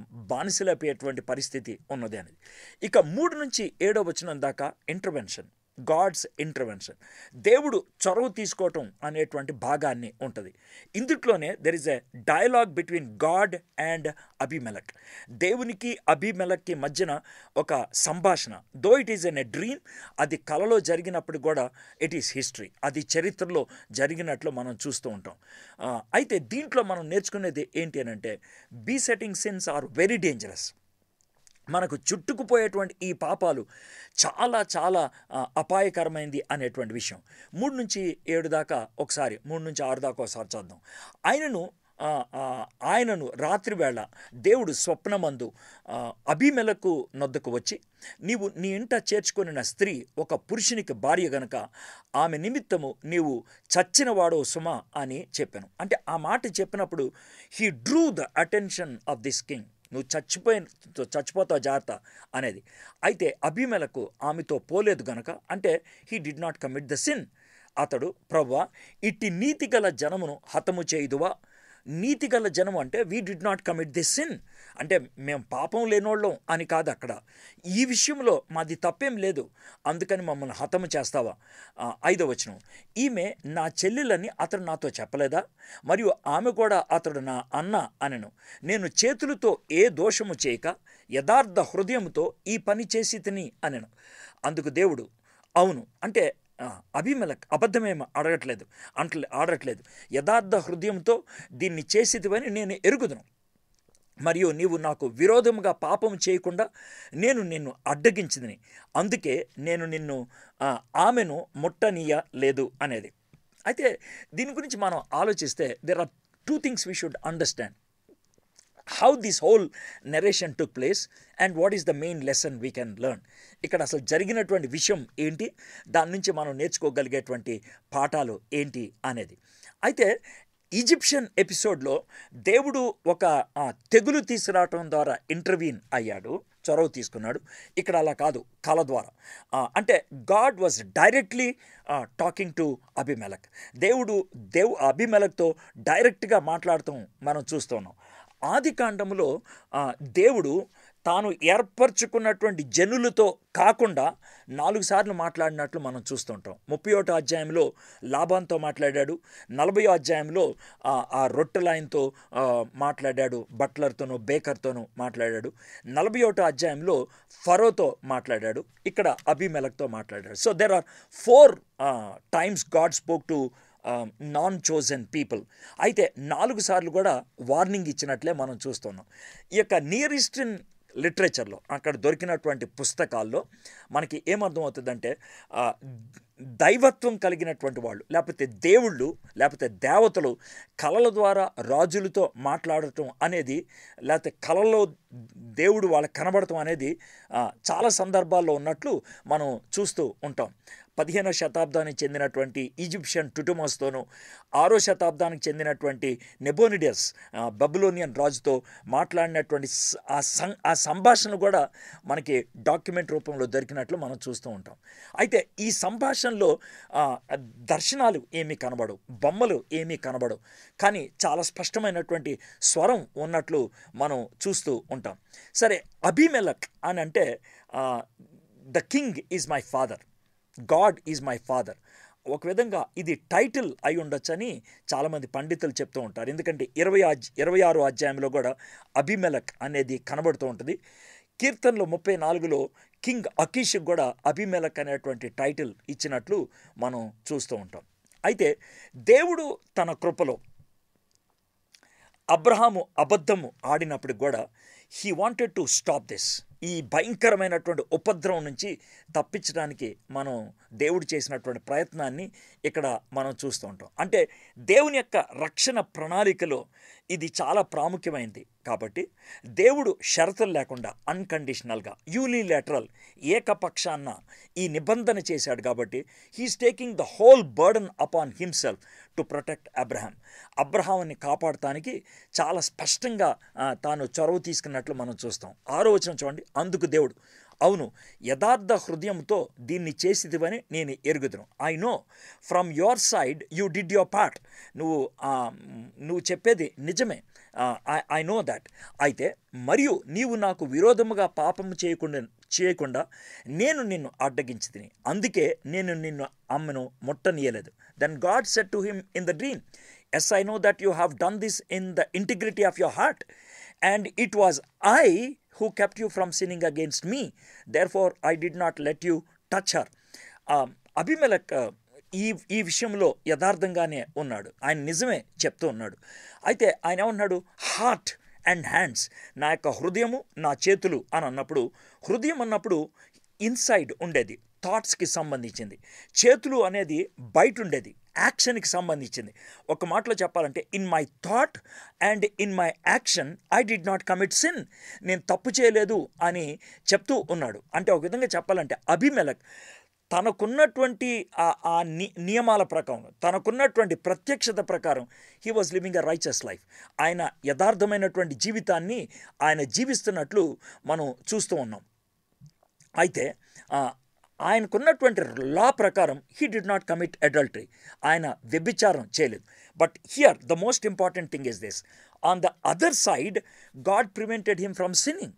బానిసలైపోయేటువంటి పరిస్థితి ఉన్నది అనేది ఇక మూడు నుంచి ఏడో వచనం దాకా ఇంటర్వెన్షన్ గాడ్స్ ఇంటర్వెన్షన్ దేవుడు చొరవ తీసుకోవటం అనేటువంటి భాగాన్ని ఉంటుంది ఇందుట్లోనే there is a dialogue between God and Abimelech దేవునికి అభిమెలక్కి మధ్యన ఒక సంభాషణ though it is an a dream అది కలలో జరిగినప్పుడు కూడా ఇట్ ఈస్ హిస్టరీ అది చరిత్రలో జరిగినట్లు మనం చూస్తూ ఉంటాం ఆ, అయితే దీంట్లో మనం నేర్చుకునేది ఏంటి అని అంటే besetting sins are very dangerous మనకు చుట్టుకుపోయేటువంటి ఈ పాపాలు చాలా చాలా ఆ, అపాయకరమైంది అనేటువంటి విషయం మూడు నుంచి ఏడు దాకా ఒకసారి మూడు నుంచి ఆరు దాకా ఒకసారి చూద్దాం ఆయనను ఆ, ఆ, ఆయనను రాత్రివేళ దేవుడు స్వప్నమందు ఆ, అభిమెలకు నొద్దకు వచ్చి నీవు నీ ఇంట చేర్చుకొనిన స్త్రీ ఒక పురుషునికి భార్య గనక ఆమె నిమిత్తము నీవు చచ్చినవాడో సుమా అని చెప్పాను అంటే ఆ మాట చెప్పినప్పుడు he drew the attention of this king నువ్వు చచ్చిపోయిన చచ్చిపోతావు జాగ్రత్త అనేది అయితే అభిమేలకు ఆమెతో పోలేదు గనక అంటే he did not commit the sin అతడు ప్రవ్వా ఇట్టి నీతిగల జనమును హతము చేయుదువా నీతిగల జనం అంటే we did not commit this sin అంటే మేము పాపం లేనోళ్ళం అని కాదు అక్కడ ఈ విషయంలో మాది తప్పేం లేదు అందుకని మమ్మల్ని హతము చేస్తావా ఆ, ఐదో వచనం ఈమె నా చెల్లెలని అతడు నాతో చెప్పలేదా మరియు ఆమె కూడా అతడు నా అన్న అనెను నేను చేతులతో ఏ దోషము చేయక యథార్థ హృదయంతో ఈ పని చేసి తిని అనెను అందుకు దేవుడు అవును అంటే ఆ, అభిమలక్ అబద్ధమేం అడగట్లేదు అంటలే ఆడట్లేదు యథార్థ హృదయంతో దీన్ని చేసిదివని నేను ఎరుగుదును మరియు నీవు నాకు విరోధముగా పాపం చేయకుండా నేను నిన్ను అడ్డగించిందని అందుకే నేను నిన్ను ఆ, ఆమెను ముట్టనీయ లేదు అనేది అయితే దీని గురించి మనం ఆలోచిస్తే there are two things we should understand how this whole narration took place and what is the main lesson we can learn ఇక్కడ అసలు జరిగినటువంటి విషయం ఏంటి దాని నుంచి మనం నేర్చుకోగలిగేటువంటి పాఠాలు ఏంటి అనేది అయితే ఈజిప్షియన్ ఎపిసోడ్లో దేవుడు ఒక ఆ, తెగులు తీసుకురావటం ద్వారా ఇంటర్వ్యూన్ అయ్యాడు చొరవ తీసుకున్నాడు ఇక్కడ అలా కాదు కళ ద్వారా ఆ, అంటే God was directly talking to Abimelech దేవుడు దేవు అభిమెలక్తో డైరెక్ట్గా మాట్లాడటం మనం చూస్తున్నాం ఆది కాండములో ఆ, దేవుడు తాను ఏర్పరచుకున్నటువంటి జనులతో కాకుండా నాలుగు సార్లు మాట్లాడినట్లు మనం చూస్తుంటాం ముప్పై ఒకటో అధ్యాయంలో లాభంతో మాట్లాడాడు నలభై అధ్యాయంలో ఆ, ఆ రొట్టెలాయన్తో ఆ, మాట్లాడాడు బట్లర్తోనూ బేకర్తోనూ మాట్లాడాడు నలభై ఒకటో అధ్యాయంలో ఫరోతో మాట్లాడాడు ఇక్కడ అభిమెలక్తో మాట్లాడాడు so there are four times God spoke to non chosen people అయితే నాలుగు సార్లు కూడా వార్నింగ్ ఇచ్చినట్లే మనం చూస్తున్నాం ఈ యొక్క నియర్ ఈస్టర్న్ లిటరేచర్లో అక్కడ దొరికినటువంటి పుస్తకాల్లో మనకి ఏమర్థమవుతుందంటే ఆ, దైవత్వం కలిగినటువంటి వాళ్ళు లేకపోతే దేవుళ్ళు లేకపోతే దేవతలు కళల ద్వారా రాజులతో మాట్లాడటం అనేది లేకపోతే కళలో దేవుడు వాళ్ళకి కనబడటం అనేది ఆ, చాలా సందర్భాల్లో ఉన్నట్లు మనం చూస్తూ ఉంటాం పదిహేనో శతాబ్దానికి చెందినటువంటి ఈజిప్షియన్ టుటుమస్తోనూ ఆరో శతాబ్దానికి చెందినటువంటి నెబోనిడియస్ ఆ, బబులోనియన్ రాజుతో మాట్లాడినటువంటి స- ఆ సం ఆ సంభాషణ కూడా మనకి డాక్యుమెంట్ రూపంలో దొరికినట్లు మనం చూస్తూ ఉంటాం అయితే ఈ సంభాషణలో ఆ, దర్శనాలు ఏమీ కనబడవు బొమ్మలు ఏమీ కనబడవు కానీ చాలా స్పష్టమైనటువంటి స్వరం ఉన్నట్లు మనం చూస్తూ ఉంటాం సరే అభిమెలక్ అని అంటే the king is my father God is my father ఒక విధంగా ఇది టైటిల్ అయి ఉండొచ్చని చాలామంది పండితులు చెప్తూ ఉంటారు ఎందుకంటే ఇరవై అధ్య ఇరవై ఆరో అధ్యాయంలో కూడా అభిమెలక్ అనేది కనబడుతూ ఉంటుంది కీర్తనలో ముప్పై నాలుగులో కింగ్ అకీష్కి కూడా అభిమెలక్ అనేటువంటి టైటిల్ ఇచ్చినట్లు మనం చూస్తూ ఉంటాం అయితే దేవుడు తన కృపలో అబ్రహాము అబద్ధము ఆడినప్పుడు కూడా he wanted to stop this ఈ భయంకరమైనటువంటి ఉపద్రవం నుంచి తప్పించడానికి మనం దేవుడు చేసినటువంటి ప్రయత్నాన్ని ఇక్కడ మనం చూస్తూ ఉంటాం అంటే దేవుని యొక్క రక్షణ ప్రణాళికలో ఇది చాలా ప్రాముఖ్యమైనది కాబట్టి దేవుడు షరతులు లేకుండా అన్కండిషనల్గా యూనిలేటరల్ ఏకపక్షాన్న ఈ నిబంధన చేశాడు కాబట్టి he's taking the whole burden upon himself to protect Abraham అబ్రహాంని కాపాడటానికి చాలా స్పష్టంగా ఆ, తాను చొరవ తీసుకున్నట్లు మనం చూస్తాం ఆరో వచనం చూడండి అందుకు దేవుడు అవును యథార్థ హృదయంతో దీన్ని చేసిదివని నేను ఎరుగుదును I know from your side you did your part నువ్వు ఆ, నువ్వు చెప్పేది నిజమే ఐ నో దాట్ అయితే మరియు నీవు నాకు విరోధముగా పాపము చేయకుండా చేయకుండా నేను నిన్ను అడ్డగించి తిని అందుకే నేను నిన్ను అమ్మను ముట్టనీయలేదు then God said to him in the dream as I know that you have done this in the integrity of your heart and it was I who kept you from sinning against me. Therefore, I did not let you touch her. Um, Abimelech uh, ఈ ఈ విషయంలో యథార్థంగానే ఉన్నాడు ఆయన నిజమే చెప్తూ ఉన్నాడు అయితే ఆయన ఏమన్నాడు హార్ట్ అండ్ హ్యాండ్స్ నా యొక్క హృదయము నా చేతులు అని అన్నప్పుడు హృదయం అన్నప్పుడు ఇన్సైడ్ ఉండేది థాట్స్కి సంబంధించింది చేతులు అనేది బయట ఉండేది యాక్షన్కి సంబంధించింది ఒక మాటలో చెప్పాలంటే in my thought and in my action I did not commit sin నేను తప్పు చేయలేదు అని చెప్తూ ఉన్నాడు అంటే ఒక విధంగా చెప్పాలంటే అభిమెలక్ తనకున్నటువంటి ఆ- ఆ ని- నియమాల ప్రకారం తనకున్నటువంటి ప్రత్యక్షత ప్రకారం he was living a righteous life ఆయన యథార్థమైనటువంటి జీవితాన్ని ఆయన జీవిస్తున్నట్లు మనం చూస్తూ ఉన్నాం అయితే ఆ, ఆయనకున్నటువంటి లా ప్రకారం he did not commit adultery ఆయన వ్యభిచారం చేయలేదు but here the most important thing is this on the other side God prevented him from sinning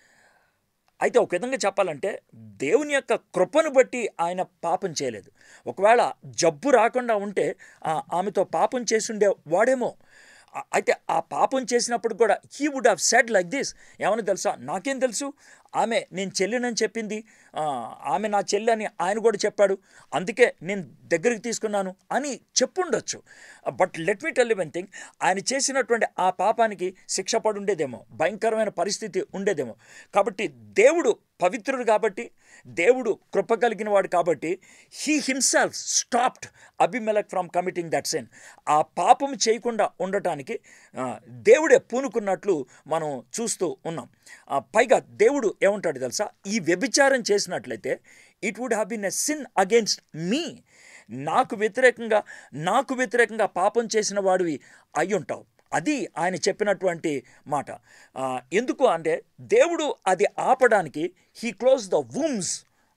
అయితే ఒక విధంగా చెప్పాలంటే దేవుని యొక్క కృపను బట్టి ఆయన పాపం చేయలేదు ఒకవేళ జబ్బు రాకుండా ఉంటే ఆ, ఆమెతో పాపం చేసుండే వాడేమో ఆ- అయితే ఆ పాపం చేసినప్పుడు కూడా he would have said like this ఏమని తెలుసా నాకేం తెలుసు ఆమె నేను చెల్లినని చెప్పింది ఆ, ఆమె నా చెల్లి అని ఆయన కూడా చెప్పాడు అందుకే నేను దగ్గరికి తీసుకున్నాను అని చెప్పుండొచ్చు but let me tell one thing ఆయన చేసినటువంటి ఆ పాపానికి శిక్ష పడి ఉండేదేమో భయంకరమైన పరిస్థితి ఉండేదేమో కాబట్టి దేవుడు పవిత్రుడు కాబట్టి దేవుడు కృప కలిగిన వాడు కాబట్టి he himself stopped Abimelech from committing that sin ఆ పాపం చేయకుండా ఉండటానికి ఆ, దేవుడే పూనుకున్నట్లు మనం చూస్తూ ఉన్నాం ఆ, పైగా దేవుడు ఏమంటాడు తెలుసా ఈ వ్యభిచారం చేసినట్లయితే it would have been a sin against me నాకు వ్యతిరేకంగా నాకు వ్యతిరేకంగా పాపం చేసిన వాడివి అయి ఉంటావు అది ఆయన చెప్పినటువంటి మాట ఆ, ఎందుకు అంటే దేవుడు అది ఆపడానికి హీ క్లోజ్ ద వూమ్స్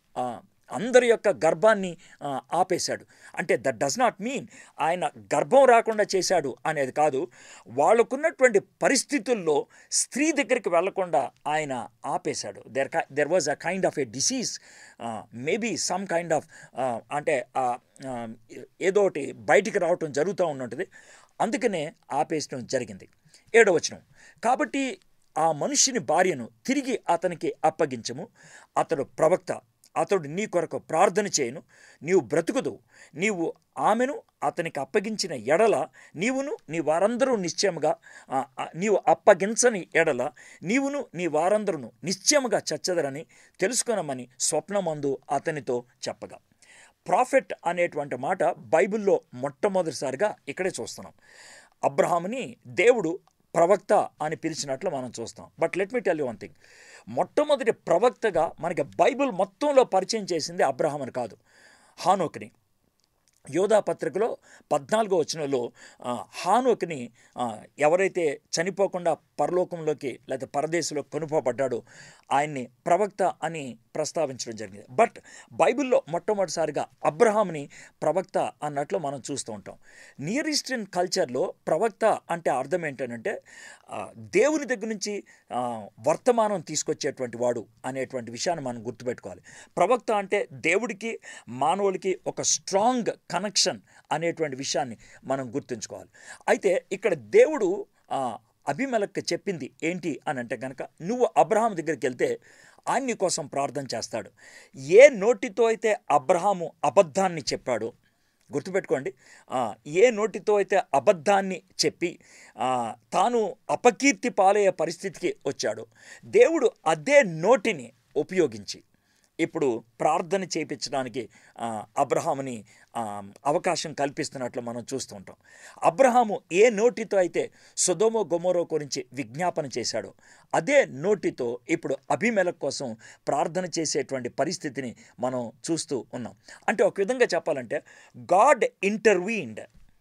అందరి యొక్క గర్భాన్ని ఆ, ఆపేశాడు అంటే దట్ డస్ నాట్ మీన్ ఆయన గర్భం రాకుండా చేశాడు అనేది కాదు వాళ్ళకున్నటువంటి పరిస్థితుల్లో స్త్రీ దగ్గరికి వెళ్లకుండా ఆయన ఆపేశాడు there there was a kind of a disease maybe some kind of అంటే ఆ, ఆ, ఏదో ఒకటి బయటికి రావటం జరుగుతూ ఉన్నట్టుది అందుకనే ఆపేయడం జరిగింది ఏడవచనం కాబట్టి ఆ మనుష్యుని భార్యను తిరిగి అతనికి అప్పగించము అతడు ప్రవక్త అతడు నీ కొరకు ప్రార్థన చేయను నీవు బ్రతుకుదు నీవు ఆమెను అతనికి అప్పగించిన ఎడల నీవును నీ వారందరూ నిశ్చయముగా ఆ, ఆ, నీవు అప్పగించని ఎడల నీవును నీ వారందరూ నిశ్చయముగా చచ్చదరని తెలుసుకొనమని స్వప్నమందు అతనితో చెప్పగా ప్రాఫెట్ అనేటువంటి మాట బైబిల్లో మొట్టమొదటిసారిగా ఇక్కడే చూస్తున్నాం అబ్రహాముని దేవుడు ప్రవక్త అని పిలిచినట్లు మనం చూస్తాం but let me tell you one thing మొట్టమొదటి ప్రవక్తగా మనకి బైబిల్ మొత్తంలో పరిచయం చేసింది అబ్రహాం అని కాదు హానోక్ని యోధా పత్రికలో పద్నాలుగో వచనంలో ఆ, హానోక్ని ఆ, ఎవరైతే చనిపోకుండా పరలోకంలోకి లేదా పరదేశంలో కొనుపోబడ్డాడో ఆయన్ని ప్రవక్త అని ప్రస్తావించడం జరిగింది బట్ బైబిల్లో మొట్టమొదటిసారిగా అబ్రహాంని ప్రవక్త అన్నట్లు మనం చూస్తూ ఉంటాం నియర్ ఈస్టర్న్ కల్చర్లో ప్రవక్త అంటే అర్థం ఏంటంటే ఆ, దేవుని దగ్గర నుంచి ఆ, వర్తమానం తీసుకొచ్చేటువంటి వాడు అనేటువంటి విషయాన్ని మనం గుర్తుపెట్టుకోవాలి ప్రవక్త అంటే దేవుడికి మానవులకి ఒక స్ట్రాంగ్ కనెక్షన్ అనేటువంటి విషయాన్ని మనం గుర్తుంచుకోవాలి అయితే ఇక్కడ దేవుడు ఆ, అభిమలక్ చెప్పింది ఏంటి అని అంటే కనుక నువ్వు అబ్రహాం దగ్గరికి వెళ్తే ఆయన నీ కోసం ప్రార్థన చేస్తాడు ఏ నోటితో అయితే అబ్రహాము అబద్ధాన్ని చెప్పాడో గుర్తుపెట్టుకోండి ఆ, ఏ నోటితో అయితే అబద్ధాన్ని చెప్పి ఆ, తాను అపకీర్తి పాలయ్యే పరిస్థితికి వచ్చాడో దేవుడు అదే నోటిని ఉపయోగించి ఇప్పుడు ప్రార్థన చేయించడానికి ఆ, అబ్రహాముని ఆ, అవకాశం కల్పిస్తున్నట్లు మనం చూస్తుంటాం అబ్రహాము ఏ నోటితో అయితే సుధోమో గొమోరో గురించి విజ్ఞాపన చేశాడో అదే నోటితో ఇప్పుడు అభిమేలక్ కోసం ప్రార్థన చేసేటువంటి పరిస్థితిని మనం చూస్తూ ఉన్నాం అంటే ఒక విధంగా చెప్పాలంటే God intervened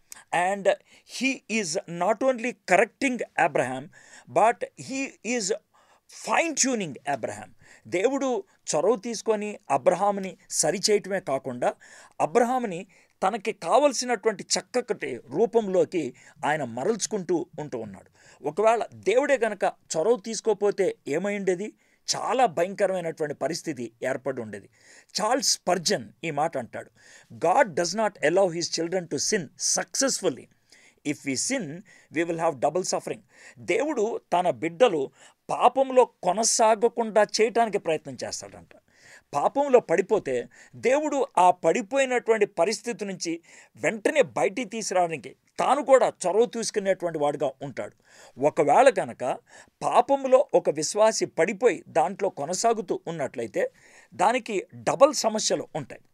and he is not only correcting Abraham, but he is fine tuning Abraham దేవుడు చొరవ తీసుకొని అబ్రహాముని సరిచేయటమే కాకుండా అబ్రహాముని తనకి కావలసినటువంటి చక్కటి రూపంలోకి ఆయన మరల్చుకుంటూ ఉంటూ ఉన్నాడు ఒకవేళ దేవుడే గనక చొరవ తీసుకోపోతే ఏమైండేది చాలా భయంకరమైనటువంటి పరిస్థితి ఏర్పడి ఉండేది చార్ల్స్ పర్జన్ ఈ మాట అంటాడు God does not allow his children to sin successfully if we sin we will have double suffering దేవుడు తన బిడ్డలు పాపంలో కొనసాగకుండా చేయటానికి ప్రయత్నం చేస్తాడంట పాపంలో పడిపోతే దేవుడు ఆ పడిపోయినటువంటి పరిస్థితి నుంచి వెంటనే బయటికి తీసుకురావడానికి తాను కూడా చొరవ తీసుకునేటువంటి వాడుగా ఉంటాడు ఒకవేళ కనుక పాపంలో ఒక విశ్వాసి పడిపోయి దాంట్లో కొనసాగుతూ ఉన్నట్లయితే దానికి డబల్ సమస్యలు ఉంటాయి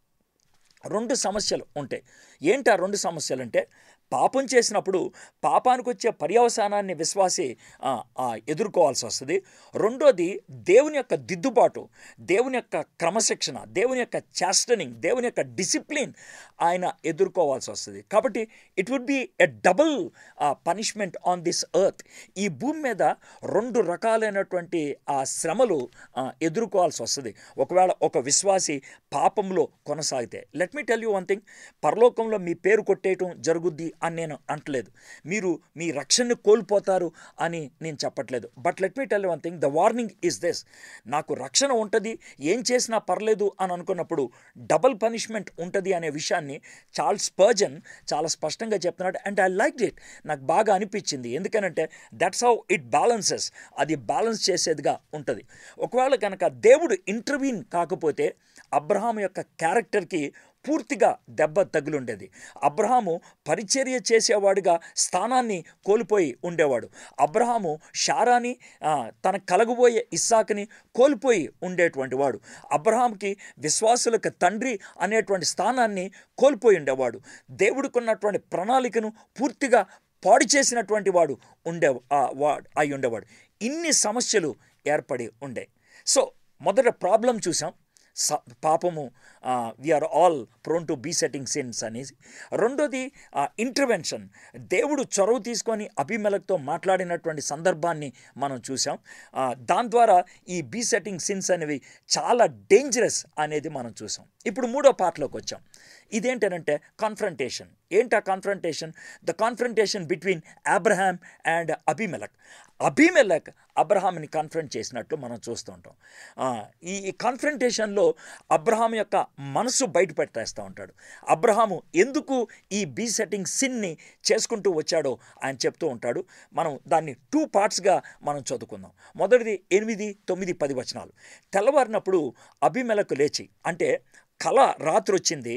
రెండు సమస్యలు ఉంటాయి ఏంటి ఆ రెండు సమస్యలు అంటే పాపం చేసినప్పుడు పాపానికి వచ్చే పర్యవసానాన్ని విశ్వాసి ఆ, ఆ, ఎదుర్కోవాల్సి వస్తుంది రెండోది దేవుని యొక్క దిద్దుబాటు దేవుని యొక్క క్రమశిక్షణ దేవుని యొక్క చాస్టనింగ్ దేవుని యొక్క డిసిప్లిన్ ఆయన ఎదుర్కోవాల్సి వస్తుంది కాబట్టి it would be a double punishment on this earth ఈ భూమి మీద రెండు రకాలైనటువంటి ఆ శ్రమలు ఆ, ఎదుర్కోవాల్సి వస్తుంది ఒకవేళ ఒక విశ్వాసి పాపంలో కొనసాగితే let me tell you one thing పరలోకంలో మీ పేరు కొట్టేయటం జరుగుద్ది అని నేను అంటలేదు మీరు మీ రక్షణని కోల్పోతారు అని నేను చెప్పట్లేదు but let me tell one thing the warning is this నాకు రక్షణ ఉంటుంది ఏం చేసినా పర్లేదు అని అనుకున్నప్పుడు డబల్ పనిష్మెంట్ ఉంటుంది అనే విషయాన్ని చార్ల్స్ పర్జన్ చాలా స్పష్టంగా చెప్తున్నాడు అండ్ ఐ లైక్ ఇట్ నాకు బాగా అనిపించింది ఎందుకనంటే దట్స్ హౌ ఇట్ బ్యాలెన్సెస్ అది బ్యాలెన్స్ చేసేదిగా ఉంటుంది ఒకవేళ కనుక దేవుడు ఇంటర్వ్యూన్ కాకపోతే అబ్రహాం యొక్క క్యారెక్టర్కి పూర్తిగా దెబ్బ తగులుండేది అబ్రహాము పరిచర్య చేసేవాడిగా స్థానాన్ని కోల్పోయి ఉండేవాడు అబ్రహాము షారాని ఆ, తన కలగబోయే ఇస్సాకుని కోల్పోయి ఉండేటువంటి వాడు అబ్రహాంకి విశ్వాసులకు తండ్రి అనేటువంటి స్థానాన్ని కోల్పోయి ఉండేవాడు దేవుడికున్నటువంటి ప్రణాళికను పూర్తిగా పాడు చేసినటువంటి వాడు ఉండే ఆ, వా- అయి ఉండేవాడు ఇన్ని సమస్యలు ఏర్పడి ఉండే సో మొదట ప్రాబ్లం చూసాం స పాపము we are all prone to besetting sins అనేసి రెండోది ఇంటర్వెన్షన్ దేవుడు చొరవ తీసుకొని అభిమేలతో మాట్లాడినటువంటి సందర్భాన్ని మనం చూసాం ఆ, దాని ద్వారా ఈ బీ సెట్టింగ్ సిన్స్ అనేవి చాలా డేంజరస్ అనేది మనం చూసాం ఇప్పుడు మూడో పార్ట్లోకి వచ్చాం ఇదేంటనంటే కాన్ఫ్రంటేషన్ ఏంటి ఆ confrontation the confrontation between Abraham and Abimelech Abimelech అబ్రహాంని కాన్ఫ్రంట్ చేసినట్టు మనం చూస్తూ ఉంటాం ఆ, ఈ ఈ కాన్ఫ్రంటేషన్లో అబ్రహాం యొక్క మనసు బయట పెట్టేస్తూ ఉంటాడు అబ్రహాము ఎందుకు ఈ బీ సెట్టింగ్ సిన్ని చేసుకుంటూ వచ్చాడో ఆయన చెప్తూ ఉంటాడు మనం దాన్ని టూ పార్ట్స్గా మనం చదువుకుందాం మొదటిది ఎనిమిది తొమ్మిది పది వచనాలు తెల్లవారినప్పుడు అభిమెలకు లేచి అంటే కళ రాత్రి వచ్చింది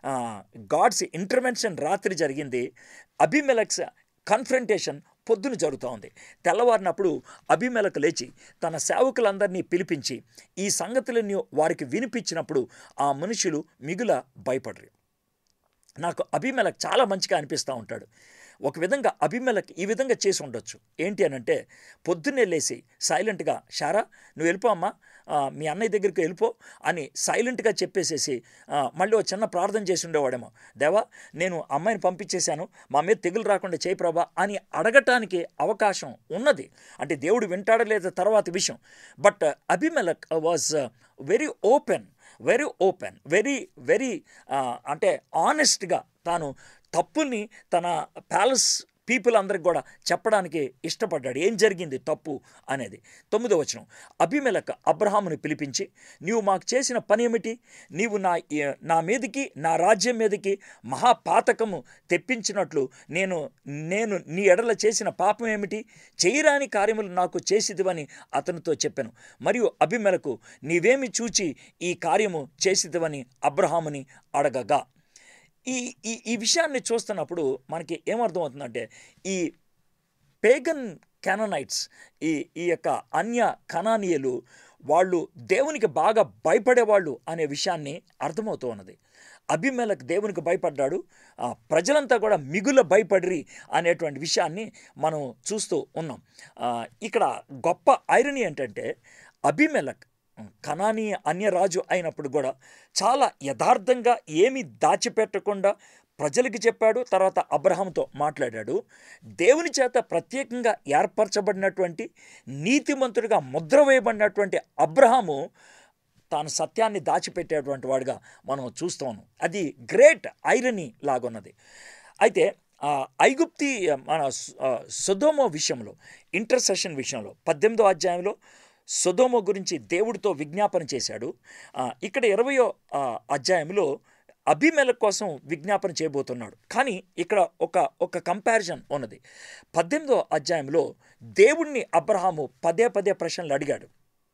గాడ్స్ ఇంటర్వెన్షన్ రాత్రి జరిగింది అభిమెలక్స్ కన్ఫ్రంటేషన్ పొద్దున జరుగుతూ ఉంది తెల్లవారినప్పుడు అభిమెలకు లేచి తన సేవకులందరినీ పిలిపించి ఈ సంగతులన్నీ వారికి వినిపించినప్పుడు ఆ మనుషులు మిగుల భయపడరు నాకు అభిమేలకు చాలా మంచిగా అనిపిస్తూ ఉంటాడు ఒక విధంగా అభిమేలకు ఈ విధంగా చేసి ఉండొచ్చు ఏంటి అని అంటే పొద్దున్నే లేచి సైలెంట్గా షారా నువ్వు వెళ్ళిపో అమ్మా ఆ, మీ అన్నయ్య దగ్గరికి వెళ్ళిపో అని సైలెంట్గా చెప్పేసేసి ఆ, మళ్ళీ ఒక చిన్న ప్రార్థన చేసి ఉండేవాడేమో దేవా నేను అమ్మాయిని పంపించేశాను మా మీద తెగులు రాకుండా చేయి ప్రభా అని అడగటానికి అవకాశం ఉన్నది అంటే దేవుడు వింటాడా లేదా తర్వాత విషయం but Abimelech was very open very open very very అంటే ఆనెస్ట్గా తాను తప్పుని తన ప్యాలెస్ పీపుల్ అందరికి కూడా చెప్పడానికి ఇష్టపడ్డాడు ఏం జరిగింది తప్పు అనేది తొమ్మిదో వచనం అభిమెలక అబ్రహాముని పిలిపించి నీవు మాకు చేసిన పని ఏమిటి నీవు నా నా మీదకి నా రాజ్యం మీదకి మహాపాతకము తెప్పించినట్లు నేను నేను నీ ఎడల చేసిన పాపం ఏమిటి చేయరాని కార్యములు నాకు చేసిదివని అతనితో చెప్పాను మరియు అభిమెలకు నీవేమి చూచి ఈ కార్యము చేసిదివని అబ్రహాముని అడగగా ఈ ఈ ఈ విషయాన్ని చూస్తున్నప్పుడు మనకి ఏమర్థమవుతుందంటే ఈ పేగన్ కెననైట్స్ ఈ ఈ యొక్క అన్య కణానీయులు వాళ్ళు దేవునికి బాగా భయపడేవాళ్ళు అనే విషయాన్ని అర్థమవుతూ ఉన్నది అభిమేలకు దేవునికి భయపడ్డాడు ఆ ప్రజలంతా కూడా మిగుల భయపడిరి అనేటువంటి విషయాన్ని మనం చూస్తూ ఉన్నాం ఆ, ఇక్కడ గొప్ప ఐరనీ ఏంటంటే అభిమెలక్ కణానీ అన్యరాజు అయినప్పుడు కూడా చాలా యథార్థంగా ఏమీ దాచిపెట్టకుండా ప్రజలకి చెప్పాడు తర్వాత అబ్రహాంతో మాట్లాడాడు దేవుని చేత ప్రత్యేకంగా ఏర్పరచబడినటువంటి నీతిమంతుడిగా ముద్ర వేయబడినటువంటి అబ్రహాము తాను సత్యాన్ని దాచిపెట్టేటువంటి వాడిగా మనం చూస్తాము అది గ్రేట్ ఐరనీ లాగున్నది అయితే ఆ ఐగుప్తి మన సుధోమో విషయంలో ఇంటర్సెషన్ విషయంలో పద్దెనిమిదో అధ్యాయంలో సుధోమో గురించి దేవుడితో విజ్ఞాపన చేశాడు ఆ, ఇక్కడ ఇరవయో ఆ, అధ్యాయంలో అభిమేల కోసం విజ్ఞాపన చేయబోతున్నాడు కానీ ఇక్కడ ఒక ఒక కంపారిజన్ ఉన్నది పద్దెనిమిదో అధ్యాయంలో దేవుణ్ణి అబ్రహాము పదే పదే ప్రశ్నలు అడిగాడు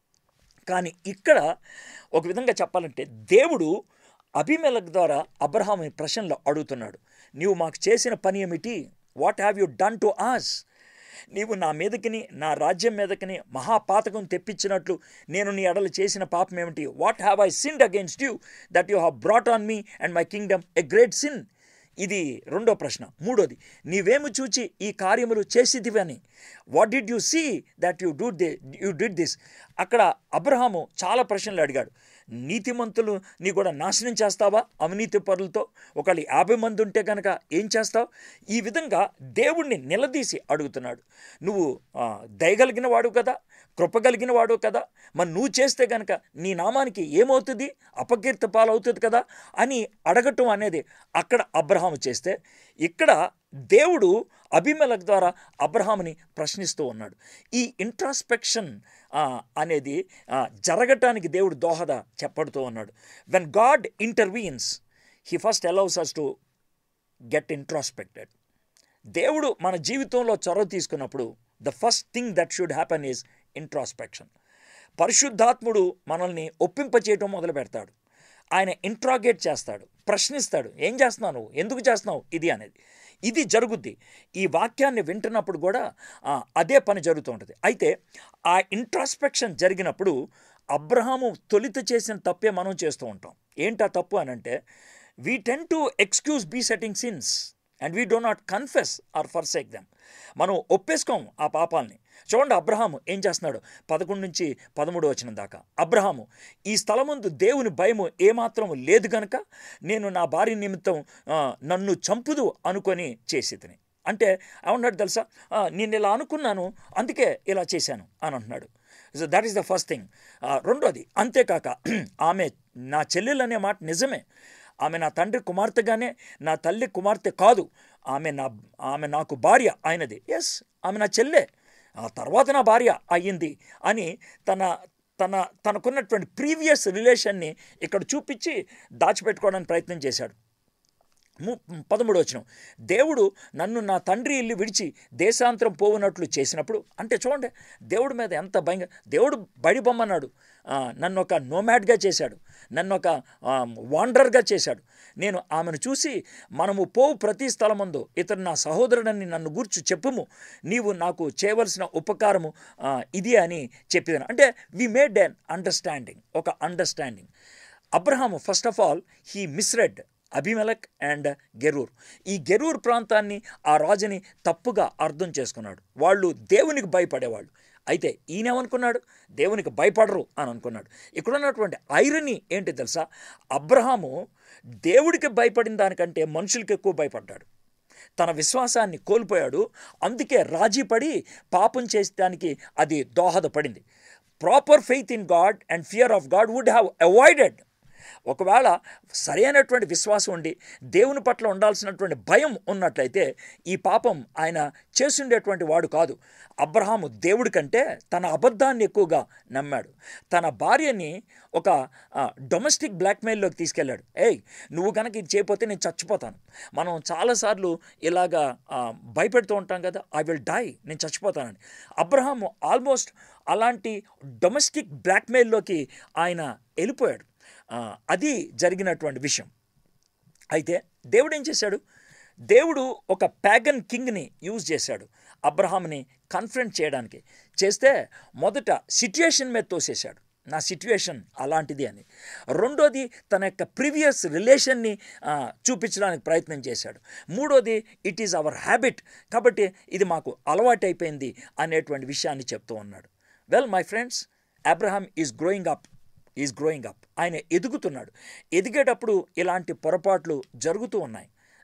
కానీ ఇక్కడ ఒక విధంగా చెప్పాలంటే దేవుడు అభిమేలక్ ద్వారా అబ్రహాముని ప్రశ్నలు అడుగుతున్నాడు నీవు మాకు చేసిన పని ఏమిటి what have you done to us నీవు నా మీదకిని నా రాజ్యం మీదకిని మహాపాతకం తెప్పించినట్లు నేను నీ ఎడలు చేసిన పాపం ఏమిటి what have I sinned against you that you have brought on me and my kingdom a great sin ఇది రెండో ప్రశ్న మూడోది నీవేమి చూచి ఈ కార్యములు చేసిదివని what did you see that you do the you did this అక్కడ అబ్రహాము చాలా ప్రశ్నలు అడిగాడు నీతిమంతులు నీ కూడా నాశనం చేస్తావా అవినీతి పరులతో ఒకళ్ళు యాభై మంది ఉంటే కనుక ఏం చేస్తావు ఈ విధంగా దేవుణ్ణి నిలదీసి అడుగుతున్నాడు నువ్వు ఆ, దయగలిగిన వాడు కదా కృప కలిగిన వాడు కదా మరి నువ్వు చేస్తే కనుక నీ నామానికి ఏమవుతుంది అపకీర్తి పాలవుతుంది కదా అని అడగటం అనేది అక్కడ అబ్రహాము చేస్తే ఇక్కడ దేవుడు అభిమేలక్ ద్వారా అబ్రహాముని ప్రశ్నిస్తూ ఉన్నాడు ఈ ఇంట్రాస్పెక్షన్ అనేది ఆ, జరగటానికి దేవుడు దోహద చెప్పడుతూ ఉన్నాడు when God intervenes he first allows us to get introspected దేవుడు మన జీవితంలో చొరవ తీసుకున్నప్పుడు the first thing that should happen is introspection పరిశుద్ధాత్ముడు మనల్ని ఒప్పింపచేయటం మొదలు పెడతాడు ఆయన ఇంట్రాగేట్ చేస్తాడు ప్రశ్నిస్తాడు ఏం చేస్తున్నావు నువ్వు ఎందుకు చేస్తున్నావు ఇది అనేది ఇది జరుగుద్ది ఈ వాక్యాన్ని వింటున్నప్పుడు కూడా ఆ, అదే పని జరుగుతూ ఉంటుంది అయితే ఆ ఇంట్రాస్పెక్షన్ జరిగినప్పుడు అబ్రహాము తొలిత చేసిన తప్పే మనం చేస్తూ ఉంటాం ఏంటా తప్పు అని అంటే we tend to excuse besetting sins and we do not confess or forsake them మనం ఒప్పేసుకోం ఆ పాపాలని చూడండి అబ్రహాము ఏం చేస్తున్నాడు పదకొండు నుంచి పదమూడు వచ్చిన దాకా అబ్రహాము ఈ స్థలమందు దేవుని భయము ఏమాత్రం లేదు గనక నేను నా భార్య నిమిత్తం ఆ, నన్ను చంపుదు అనుకొని చేసేదిని అంటే ఏమన్నాడు తెలుసా "ఆ, నేను ఇలా అనుకున్నాను అందుకే ఇలా చేశాను అని అంటున్నాడు so that is the first thing రెండోది అంతేకాక ఆమె నా చెల్లెలు అనే మాట నిజమే ఆమె నా తండ్రి కుమార్తెగానే నా తల్లి కుమార్తె కాదు ఆమె నా ఆమె నాకు భార్య అయినది ఎస్ ఆమె నా చెల్లె ఆ తర్వాత నా భార్య అయ్యింది అని తన తన తనకున్నటువంటి ప్రీవియస్ రిలేషన్ని ఇక్కడ చూపించి దాచిపెట్టుకోవడానికి ప్రయత్నం చేశాడు ము పదమూడు వచ్చిన దేవుడు నన్ను నా తండ్రి ఇల్లు విడిచి దేశాంతరం పోవునట్లు చేసినప్పుడు అంటే చూడండి దేవుడి మీద ఎంత భయంగా దేవుడు బడి బొమ్మన్నాడు ఆ, నన్ను ఒక నోమాడ్గా చేశాడు నన్ను ఒక వాండర్గా చేశాడు నేను ఆమెను చూసి మనము పోవు ప్రతి స్థలమందు ఇతడు నా సహోదరుడని నన్ను గూర్చి చెప్పుము నీవు నాకు చేయవలసిన ఉపకారము ఆ, ఇది అని చెప్పేదాను అంటే వి మేడ్ అన్ అండర్స్టాండింగ్ ఒక understanding Abraham first of all he misread Abimelech and Gerar ఈ గెరూర్ ప్రాంతాన్ని ఆ రాజుని తప్పుగా అర్థం చేసుకున్నాడు వాళ్ళు దేవునికి భయపడేవాళ్ళు అయితే ఈయనేమనుకున్నాడు దేవునికి భయపడరు అని అనుకున్నాడు ఇక్కడ ఉన్నటువంటి ఐరనీ ఏంటి తెలుసా అబ్రహాము దేవుడికి భయపడిన దానికంటే మనుషులకి ఎక్కువ భయపడ్డాడు తన విశ్వాసాన్ని కోల్పోయాడు అందుకే రాజీపడి పాపం చేసడానికి అది దోహదపడింది proper faith in God and fear of God would have avoided ఒకవేళ సరైనటువంటి విశ్వాసం ఉండి దేవుని పట్ల ఉండాల్సినటువంటి భయం ఉన్నట్లయితే ఈ పాపం ఆయన చేసుండేటువంటి వాడు కాదు అబ్రహాము దేవుడి కంటే తన అబద్ధాన్ని ఎక్కువగా నమ్మాడు తన భార్యని ఒక డొమెస్టిక్ బ్లాక్మెయిల్లోకి తీసుకెళ్ళాడు ఏయ్ నువ్వు కనుక ఇది చేయకపోతే నేను చచ్చిపోతాను మనం చాలాసార్లు ఇలాగా ఆ, భయపెడుతూ ఉంటాం కదా ఐ విల్ డై నేను చచ్చిపోతానని అబ్రహాము ఆల్మోస్ట్ అలాంటి డొమెస్టిక్ బ్లాక్మెయిల్లోకి ఆయన వెళ్ళిపోయాడు ఆ, అది జరిగినటువంటి విషయం అయితే దేవుడు ఏం చేశాడు దేవుడు ఒక ప్యాగన్ కింగ్ని యూజ్ చేశాడు అబ్రహాంని కన్ఫరెంట్ చేయడానికి చేస్తే మొదట సిట్యుయేషన్ మీద తోసేశాడు నా సిట్యుయేషన్ అలాంటిది అని రెండోది తన యొక్క ప్రీవియస్ రిలేషన్ని ఆ, చూపించడానికి ప్రయత్నం చేశాడు మూడోది ఇట్ ఈజ్ అవర్ హ్యాబిట్ కాబట్టి ఇది మాకు అలవాటైపోయింది అనేటువంటి విషయాన్ని చెప్తూ ఉన్నాడు well my friends Abraham is growing up is growing up ఆయన ఎదుగుతున్నాడు ఎదిగేటప్పుడు ఇలాంటి పొరపాట్లు జరుగుతూ ఉన్నాయి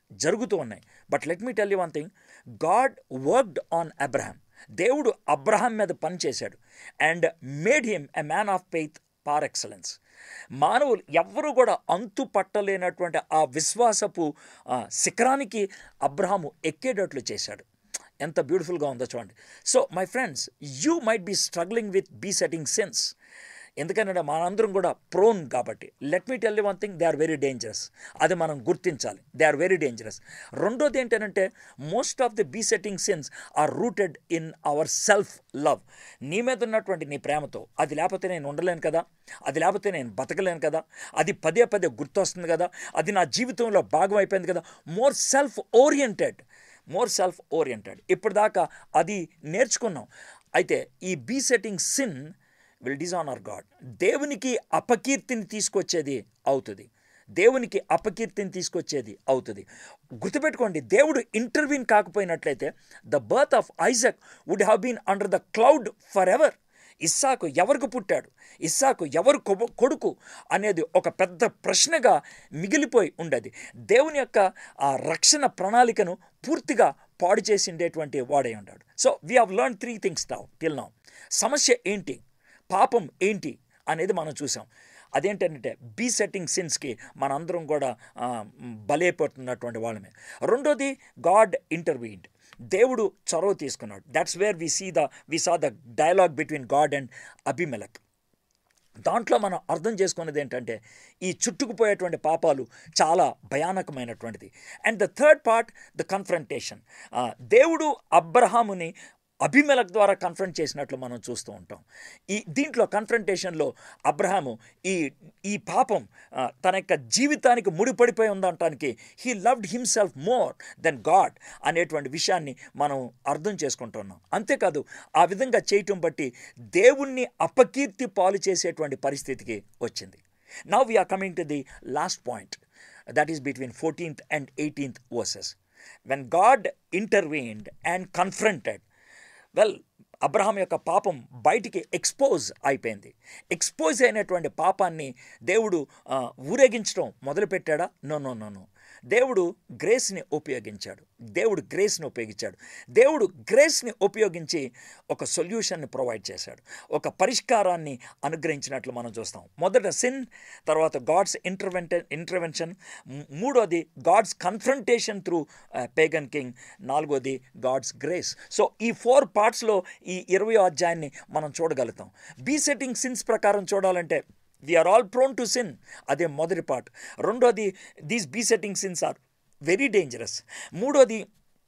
జరుగుతూ ఉన్నాయి but let me tell you one thing God worked on Abraham దేవుడు అబ్రహాం మీద పనిచేశాడు and made him a man of faith par excellence మానవులు ఎవ్వరూ కూడా అంతు పట్టలేనటువంటి ఆ విశ్వాసపు ఆ, శిఖరానికి అబ్రహాము ఎక్కేటట్లు చేశాడు ఎంత బ్యూటిఫుల్గా ఉందో చూడండి so my friends you might be struggling with besetting sins ఎందుకంటే మనందరం కూడా ప్రోన్ కాబట్టి let me tell you one thing they are very dangerous అది మనం గుర్తించాలి దే ఆర్ వెరీ డేంజరస్ రెండోది ఏంటంటే most of the besetting sins are rooted in our self love నీ మీద ఉన్నటువంటి నీ ప్రేమతో అది లేకపోతే నేను ఉండలేను కదా అది లేకపోతే నేను బతకలేను కదా అది పదే పదే గుర్తొస్తుంది కదా అది నా జీవితంలో భాగం అయిపోయింది కదా more self oriented more self oriented ఇప్పటిదాకా అది నేర్చుకున్నాం అయితే ఈ besetting sin will dishonour God దేవునికి అపకీర్తిని తీసుకొచ్చేది అవుతుంది దేవునికి అపకీర్తిని తీసుకొచ్చేది అవుతుంది గుర్తుపెట్టుకోండి దేవుడు ఇంటర్వ్యూన్ కాకపోయినట్లయితే the birth of Isaac would have been under the cloud for ever ఇస్సాకు ఎవరికి పుట్టాడు ఇస్సాకు ఎవరు కొబ- కొడుకు అనేది ఒక పెద్ద ప్రశ్నగా మిగిలిపోయి ఉండేది దేవుని యొక్క ఆ రక్షణ ప్రణాళికను పూర్తిగా పాడు చేసి ఉండేటువంటి వాడై ఉన్నాడు so we have learn three things now till now సమస్య ఏంటి పాపం ఏంటి అనేది మనం చూసాం అదేంటంటే బీ సెట్టింగ్ సిన్స్కి మనందరం కూడా ఆ, బలైపోతున్నటువంటి వాళ్ళమే రెండోది గాడ్ ఇంటర్వ్యూడ్ దేవుడు చొరవ తీసుకున్నాడు that's where we see the we saw the dialogue between God and Abimelech దాంట్లో మనం అర్థం చేసుకున్నది ఏంటంటే ఈ చుట్టుకుపోయేటువంటి పాపాలు చాలా భయానకమైనటువంటిది and the third part the confrontation దేవుడు అబ్రహాముని అభిమెలక్ ద్వారా కన్ఫ్రంట్ చేసినట్లు మనం చూస్తూ ఉంటాం ఈ దీంట్లో కన్ఫ్రంటేషన్లో అబ్రహాము ఈ ఈ పాపం ఆ, తన యొక్క జీవితానికి ముడిపడిపోయి ఉందనటానికి he loved himself more than God అనేటువంటి విషయాన్ని మనం అర్థం చేసుకుంటున్నాం అంతేకాదు ఆ విధంగా చేయటం బట్టి దేవుణ్ణి అపకీర్తి పాలు చేసేటువంటి పరిస్థితికి వచ్చింది now we are coming to the last point that is between fourteenth and eighteenth verses when God intervened and confronted well Abraham యొక్క పాపం బయటికి ఎక్స్పోజ్ అయిపోయింది ఎక్స్పోజ్ అయినటువంటి పాపాన్ని దేవుడు ఆ, ఊరేగించడం మొదలుపెట్టాడా నో నో నో నో దేవుడు గ్రేస్ని ఉపయోగించాడు దేవుడు గ్రేస్ని ఉపయోగించాడు దేవుడు గ్రేస్ని ఉపయోగించి ఒక సొల్యూషన్ని ప్రొవైడ్ చేశాడు ఒక పరిష్కారాన్ని అనుగ్రహించినట్లు మనం చూస్తాం మొదట సిన్ తర్వాత గాడ్స్ ఇంటర్వెంట ఇంటర్వెన్షన్ మూడోది God's confrontation through pagan king నాలుగోది గాడ్స్ గ్రేస్ సో ఈ ఫోర్ పార్ట్స్లో ఈ ఇరవై అధ్యాయాన్ని మనం చూడగలుగుతాం బీ సెట్టింగ్ సిన్స్ ప్రకారం చూడాలంటే we're all prone to sin అదే మొదటి పార్ట్ రెండోది these besetting sins are very dangerous మూడోది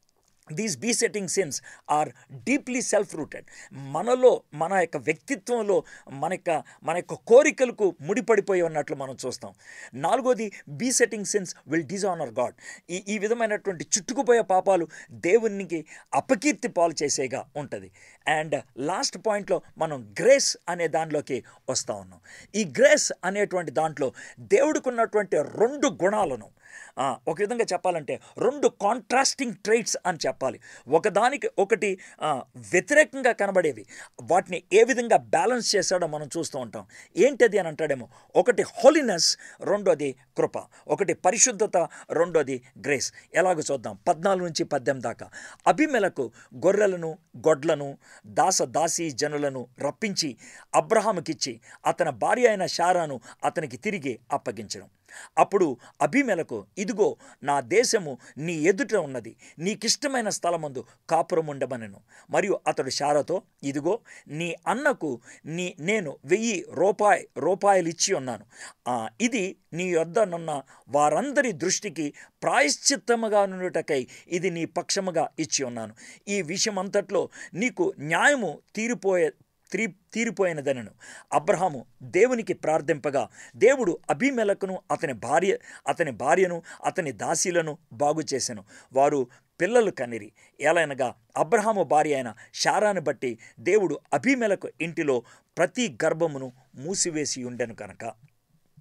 these besetting sins are deeply self rooted మనలో మన యొక్క వ్యక్తిత్వంలో మన యొక్క మన యొక్క కోరికలకు ముడిపడిపోయి ఉన్నట్లు మనం చూస్తాం నాలుగోది besetting sins will dishonour God ఈ ఈ విధమైనటువంటి చుట్టుకుపోయే పాపాలు దేవునికి అపకీర్తి పాలు చేసేగా ఉంటుంది అండ్ లాస్ట్ పాయింట్లో మనం గ్రేస్ అనే దానిలోకి వస్తూ ఉన్నాం ఈ గ్రేస్ అనేటువంటి దాంట్లో దేవుడికి ఉన్నటువంటి రెండు గుణాలను ఆ, ఒక విధంగా చెప్పాలంటే రెండు కాంట్రాస్టింగ్ ట్రైట్స్ అని చెప్పాలి ఒకదానికి ఒకటి ఆ, వ్యతిరేకంగా కనబడేవి వాటిని ఏ విధంగా బ్యాలెన్స్ చేశాడో మనం చూస్తూ ఉంటాం ఏంటది అని అంటాడేమో ఒకటి హోలీనెస్ రెండోది కృప ఒకటి పరిశుద్ధత రెండోది గ్రేస్ ఎలాగో చూద్దాం పద్నాలుగు నుంచి పద్దెనిమిది దాకా అభిమెలకు గొర్రెలను గొడ్లను దాస దాసీ జనులను రప్పించి అబ్రహాముకిచ్చి అతని భార్య అయిన శారాను అతనికి తిరిగి అప్పగించడం అప్పుడు అభిమెలకు ఇదిగో నా దేశము నీ ఎదుట ఉన్నది నీకిష్టమైన స్థలమందు కాపురం ఉండమనెను మరియు అతడు శారతో ఇదిగో నీ అన్నకు నీ నేను వెయ్యి రూపాయి రూపాయలు ఇచ్చి ఉన్నాను ఆ, ఇది నీ యొద్దనున్న వారందరి దృష్టికి ప్రాయశ్చిత్తముగా నుండుటకై ఇది నీ పక్షముగా ఇచ్చి ఉన్నాను ఈ విషయమంతట్లో నీకు న్యాయము తీరిపోయే తీ తీరిపోయినదనను అబ్రహాము దేవునికి ప్రార్థింపగా దేవుడు అభిమెలకును అతని భార్య అతని భార్యను అతని దాసీలను బాగు చేసెను వారు పిల్లలు కనిరి ఎలైనగా అబ్రహాము భార్య అయిన శారాను బట్టి దేవుడు అభిమెలకు ఇంటిలో ప్రతి గర్భమును మూసివేసి ఉండెను కనుక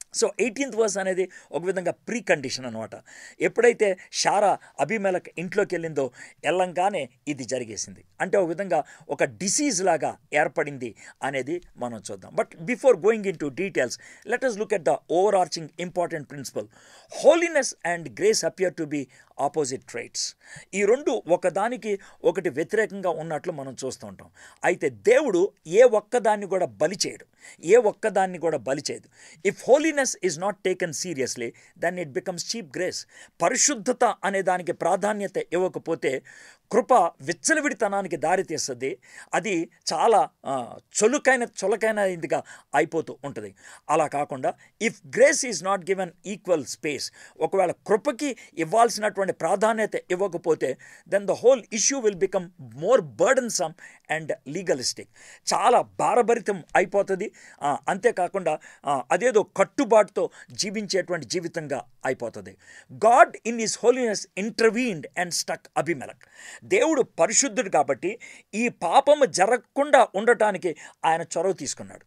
సో ఎయిటీన్త్ వర్స్ అనేది ఒక విధంగా ప్రీ కండిషన్ అనమాట ఎప్పుడైతే షారా అభిమేలక్ ఇంట్లోకి వెళ్ళిందో వెళ్ళంగానే ఇది జరిగేసింది అంటే ఒక విధంగా ఒక డిసీజ్ లాగా ఏర్పడింది అనేది మనం చూద్దాం but before going into details let us look at the overarching important principle holiness and grace appear to be opposite traits ఈ రెండు ఒకదానికి ఒకటి వ్యతిరేకంగా ఉన్నట్లు మనం చూస్తూ ఉంటాం అయితే దేవుడు ఏ ఒక్కదాన్ని కూడా బలి చేయడు ఏ ఒక్కదాన్ని కూడా బలి చేయదు if holiness is not taken seriously then it becomes cheap grace పరిశుద్ధత అనే దానికి ప్రాధాన్యత ఇవ్వకపోతే కృప విచ్చలవిడితనానికి దారితీస్తుంది అది చాలా ఆ, చొలుకైన చొలకైన ఇదిగా అయిపోతూ ఉంటుంది అలా కాకుండా if grace is not given equal space ఒకవేళ కృపకి ఇవ్వాల్సినటువంటి ప్రాధాన్యత ఇవ్వకపోతే then the whole issue will become more burdensome and legalistic చాలా భారభరితం అయిపోతుంది ఆ, అంతేకాకుండా ఆ, అదేదో కట్టుబాటుతో జీవించేటువంటి జీవితంగా అయిపోతుంది God in his holiness intervened and stuck Abimelech దేవుడు పరిశుద్ధుడు కాబట్టి ఈ పాపము జరగకుండా ఉండటానికి ఆయన చొరవ తీసుకున్నాడు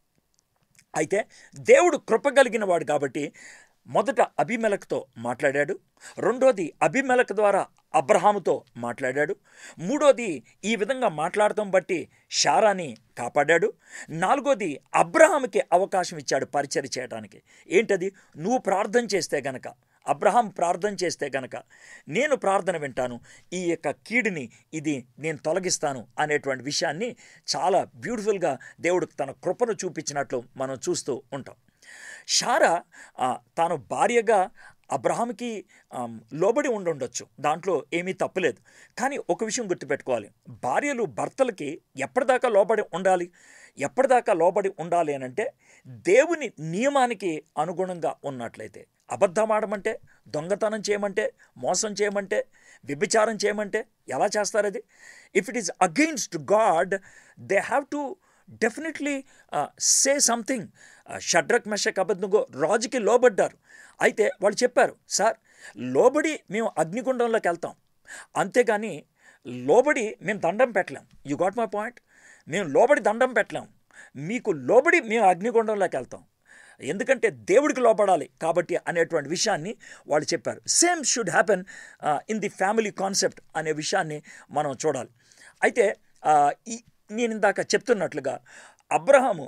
అయితే దేవుడు కృప కలిగిన వాడు కాబట్టి మొదట అభిమెలక్తో మాట్లాడాడు రెండోది అభిమెలక్ ద్వారా అబ్రహాముతో మాట్లాడాడు మూడోది ఈ విధంగా మాట్లాడటం బట్టి షారాని కాపాడాడు నాలుగోది అబ్రహాముకి అవకాశం ఇచ్చాడు పరిచయం చేయడానికి ఏంటది నువ్వు ప్రార్థన చేస్తే గనక అబ్రహాం ప్రార్థన చేస్తే గనక నేను ప్రార్థన వింటాను ఈ యొక్క కీడుని ఇది నేను తొలగిస్తాను అనేటువంటి విషయాన్ని చాలా బ్యూటిఫుల్గా దేవుడు తన కృపను చూపించినట్లు మనం చూస్తూ ఉంటాం షారా ఆ, తాను భార్యగా అబ్రహాంకి ఆమ్, లోబడి ఉండి ఉండొచ్చు దాంట్లో ఏమీ తప్పులేదు కానీ ఒక విషయం గుర్తుపెట్టుకోవాలి భార్యలు భర్తలకి ఎప్పటిదాకా లోబడి ఉండాలి ఎప్పటిదాకా లోబడి ఉండాలి అని అంటే దేవుని నియమానికి అనుగుణంగా ఉన్నట్లయితే అబద్ధం ఆడమంటే దొంగతనం చేయమంటే మోసం చేయమంటే వ్యభిచారం చేయమంటే ఎలా చేస్తారు అది if it is against God they have to definitely say something Shadrach Meshach Abednego రాజుకి లోబడ్డారు అయితే వాళ్ళు చెప్పారు సార్ లోబడి మేము అగ్నిగుండంలోకి వెళ్తాం అంతేగాని లోబడి మేము దండం పెట్టలేం యు గాట్ మై పాయింట్ మేము లోబడి దండం పెట్టలేం మీకు లోబడి మేము అగ్నిగుండంలోకి వెళ్తాం ఎందుకంటే దేవుడికి లోపడాలి కాబట్టి అనేటువంటి విషయాన్ని వాళ్ళు చెప్పారు same should happen in the family concept అనే విషయాన్ని మనం చూడాలి అయితే ఆ, ఈ నేను ఇందాక చెప్తున్నట్లుగా అబ్రహాము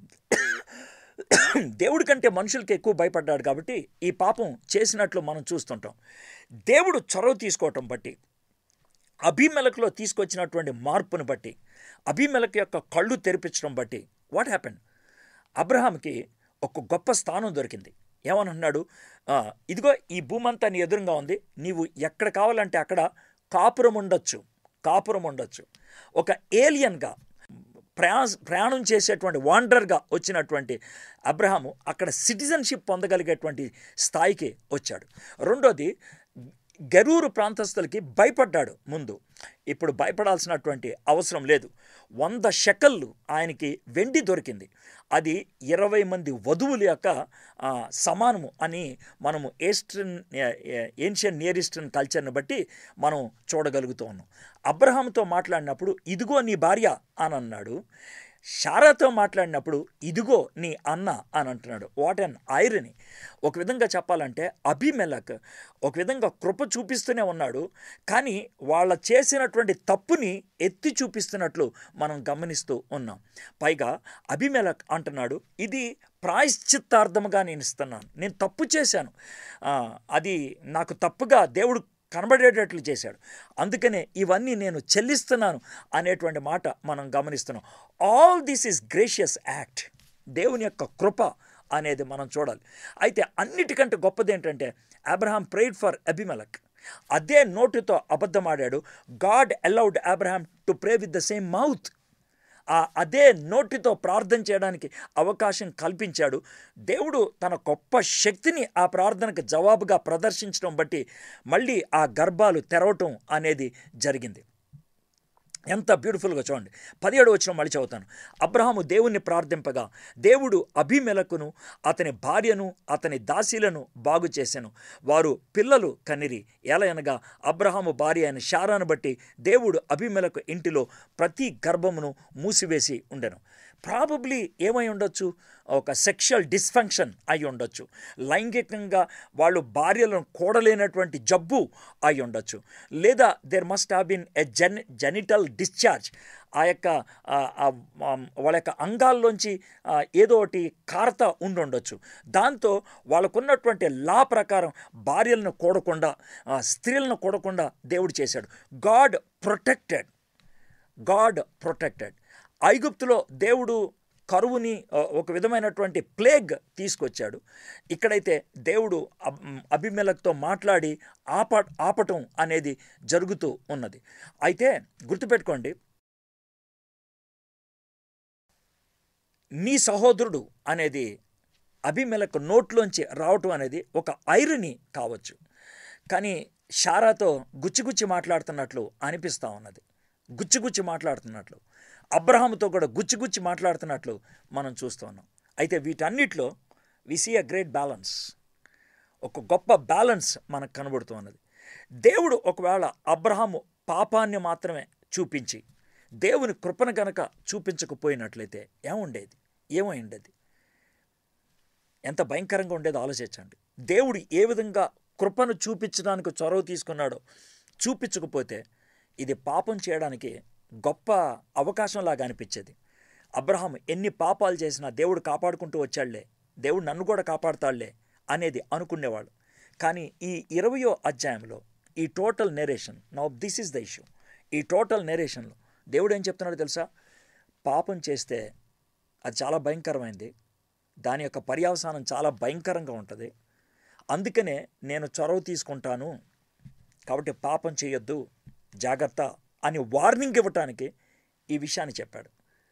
దేవుడి కంటే మనుషులకి ఎక్కువ భయపడ్డాడు కాబట్టి ఈ పాపం చేసినట్లు మనం చూస్తుంటాం దేవుడు చొరవ తీసుకోవటం బట్టి అభిమెలకులో తీసుకొచ్చినటువంటి మార్పును బట్టి అభిమెలకు యొక్క కళ్ళు తెరిపించడం బట్టి వాట్ హ్యాపెన్ అబ్రహాంకి ఒక గొప్ప స్థానం దొరికింది ఏమని అన్నాడు "ఆ, ఇదిగో ఈ భూమి అంతా నీ ఎదురుగా ఉంది నీవు ఎక్కడ కావాలంటే అక్కడ కాపురం ఉండొచ్చు కాపురం ఉండొచ్చు ఒక ఏలియన్గా ప్రయా ప్రయాణం చేసేటువంటి వాండర్గా వచ్చినటువంటి అబ్రహాము అక్కడ సిటిజన్షిప్ పొందగలిగేటువంటి స్థాయికి వచ్చాడు రెండోది గరూరు ప్రాంతస్తులకి భయపడ్డాడు ముందు ఇప్పుడు భయపడాల్సినటువంటి అవసరం లేదు వంద షెకళ్ళు ఆయనకి వెండి దొరికింది అది ఇరవై మంది వధువుల యొక్క ఆ, సమానము అని మనము ఈస్టర్న్ ఏన్షియన్ నియర్ ఈస్టర్న్ కల్చర్ని బట్టి మనం చూడగలుగుతూ ఉన్నాం అబ్రహాంతో మాట్లాడినప్పుడు ఇదిగో నీ భార్య అని అన్నాడు షారాతో మాట్లాడినప్పుడు ఇదిగో నీ అన్న అని అంటున్నాడు వాట్ అన్ ఐరని ఒక విధంగా చెప్పాలంటే అభిమెలక్ ఒక విధంగా కృప చూపిస్తూనే ఉన్నాడు కానీ వాళ్ళ చేసినటువంటి తప్పుని ఎత్తి చూపిస్తున్నట్లు మనం గమనిస్తూ ఉన్నాం పైగా అభిమెలక్ అంటున్నాడు ఇది ప్రాయశ్చిత్తార్థముగా నేను ఇస్తున్నాను నేను తప్పు చేశాను ఆ, అది నాకు తప్పుగా దేవుడు కనబడేటట్లు చేశాడు అందుకనే ఇవన్నీ నేను చెల్లిస్తున్నాను అనేటువంటి మాట మనం గమనిస్తున్నాం all this is gracious act దేవుని యొక్క కృప అనేది మనం చూడాలి అయితే అన్నిటికంటే గొప్పది ఏంటంటే అబ్రహాం ప్రేడ్ ఫర్ అభిమలక్ అదే నోటితో అబద్ధమాడాడు God allowed Abraham to pray with the same mouth ఆ అదే నోటితో ప్రార్థన చేయడానికి అవకాశం కల్పించాడు దేవుడు తన గొప్ప శక్తిని ఆ ప్రార్థనకు జవాబుగా ప్రదర్శించడం బట్టి మళ్ళీ ఆ గర్భాలు తెరవటం అనేది జరిగింది ఎంత బ్యూటిఫుల్గా చూడండి పదిహేడు వచ్చిన మళ్ళీ చదువుతాను అబ్రహాము దేవుణ్ణి ప్రార్థింపగా దేవుడు అభిమెలకును అతని భార్యను అతని దాసీలను బాగు చేశాను వారు పిల్లలు కనిరి ఎలయనగా అబ్రహాము భార్య అయిన షారాను బట్టి దేవుడు అభిమెలకు ఇంటిలో ప్రతి గర్భమును మూసివేసి ఉండెను ప్రాబబ్లీ ఏమై ఉండొచ్చు ఒక సెక్షువల్ డిస్ఫంక్షన్ అయి ఉండొచ్చు లైంగికంగా వాళ్ళు భార్యలను కూడలేనటువంటి జబ్బు అయి ఉండొచ్చు లేదా there must have been a gen genital discharge ఆ యొక్క ఆ, ఆ, ఆ, వాళ్ళ యొక్క అంగాల్లోంచి ఆ, ఏదో ఒకటి కారత ఉండి ఉండొచ్చు దాంతో వాళ్ళకున్నటువంటి లా ప్రకారం భార్యలను కూడకుండా ఆ, స్త్రీలను కూడకుండా దేవుడు చేశాడు గాడ్ ప్రొటెక్టెడ్ గాడ్ ప్రొటెక్టెడ్ ఐగుప్తులో దేవుడు కరువుని ఆ, ఒక విధమైనటువంటి ప్లేగ్ తీసుకొచ్చాడు ఇక్కడైతే దేవుడు అబ్- అభిమేలకుతో మాట్లాడి ఆప ఆపటం అనేది జరుగుతూ ఉన్నది అయితే గుర్తుపెట్టుకోండి నీ సహోదరుడు అనేది అభిమేలకు నోట్లోంచి రావటం అనేది ఒక ఐరని కావచ్చు కానీ షారాతో గుచ్చిగుచ్చి మాట్లాడుతున్నట్లు అనిపిస్తూ ఉన్నది గుచ్చిగుచ్చి మాట్లాడుతున్నట్లు అబ్రహాముతో కూడా గుచ్చిగుచ్చి మాట్లాడుతున్నట్లు మనం చూస్తూ ఉన్నాం అయితే వీటన్నిటిలో we see a great balance ఒక గొప్ప బ్యాలెన్స్ మనకు కనబడుతూ ఉన్నది దేవుడు ఒకవేళ అబ్రహాము పాపాన్ని మాత్రమే చూపించి దేవుని కృపను గనక చూపించకపోయినట్లయితే ఏముండేది ఏమై ఉండేది ఎంత భయంకరంగా ఉండేదో ఆలోచించండి దేవుడు ఏ విధంగా కృపను చూపించడానికి చొరవ తీసుకున్నాడో చూపించకపోతే ఇది పాపం చేయడానికి గొప్ప అవకాశంలాగా అనిపించేది అబ్రహాం ఎన్ని పాపాలు చేసినా దేవుడు కాపాడుకుంటూ వచ్చాడులే దేవుడు నన్ను కూడా కాపాడుతాడులే అనేది అనుకునేవాళ్ళు కానీ ఈ ఇరవయో అధ్యాయంలో ఈ total narration now this is the issue ఈ టోటల్ నెరేషన్లో దేవుడు ఏం చెప్తున్నాడో తెలుసా పాపం చేస్తే అది చాలా భయంకరమైంది దాని యొక్క పర్యవసానం చాలా భయంకరంగా ఉంటుంది అందుకనే నేను చొరవ తీసుకుంటాను కాబట్టి పాపం చేయొద్దు జాగ్రత్త అని వార్నింగ్ ఇవ్వటానికి ఈ విషయాన్ని చెప్పాడు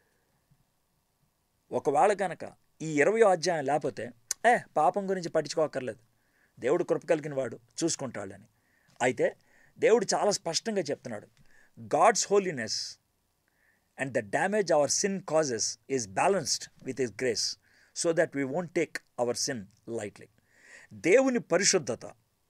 ఒకవేళ కనుక ఈ ఇరవయో అధ్యాయం లేకపోతే ఏ పాపం గురించి పట్టించుకోకర్లేదు దేవుడు కృప కలిగిన వాడు చూసుకుంటాడని అయితే దేవుడు చాలా స్పష్టంగా చెప్తున్నాడు God's holiness and the damage our sin causes is balanced with his grace so that we won't take our sin lightly దేవుని పరిశుద్ధత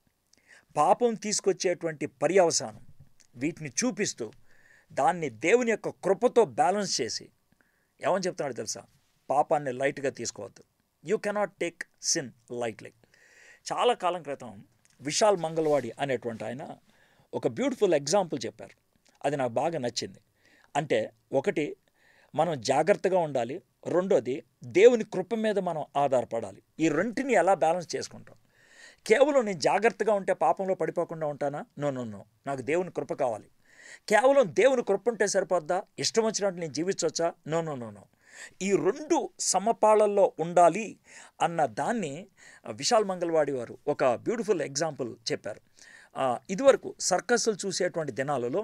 పాపం తీసుకొచ్చేటువంటి పర్యవసానం వీటిని చూపిస్తూ దాన్ని దేవుని యొక్క కృపతో బ్యాలెన్స్ చేసి ఏమని చెప్తున్నాడు తెలుసా పాపాన్ని లైట్గా తీసుకోవద్దు you cannot take sin lightly చాలా కాలం క్రితం విశాల్ మంగళవాడి అనేటువంటి ఆయన ఒక బ్యూటిఫుల్ ఎగ్జాంపుల్ చెప్పారు అది నాకు బాగా నచ్చింది అంటే ఒకటి మనం జాగ్రత్తగా ఉండాలి రెండోది దేవుని కృప మీద మనం ఆధారపడాలి ఈ రెంటిని ఎలా బ్యాలెన్స్ చేసుకుంటాం కేవలం నేను జాగ్రత్తగా ఉంటే పాపంలో పడిపోకుండా ఉంటానా నో నో నో నాకు దేవుని కృప కావాలి కేవలం దేవుని కృప ఉంటే సరిపోద్దా ఇష్టం వచ్చినట్టు నేను జీవించవచ్చా నో నో నో నో ఈ రెండు సమపాళల్లో ఉండాలి అన్న దాన్ని విశాల్ మంగళవాడి వారు ఒక బ్యూటిఫుల్ ఎగ్జాంపుల్ చెప్పారు ఆ, ఇదివరకు సర్కస్లు చూసేటువంటి దినాలలో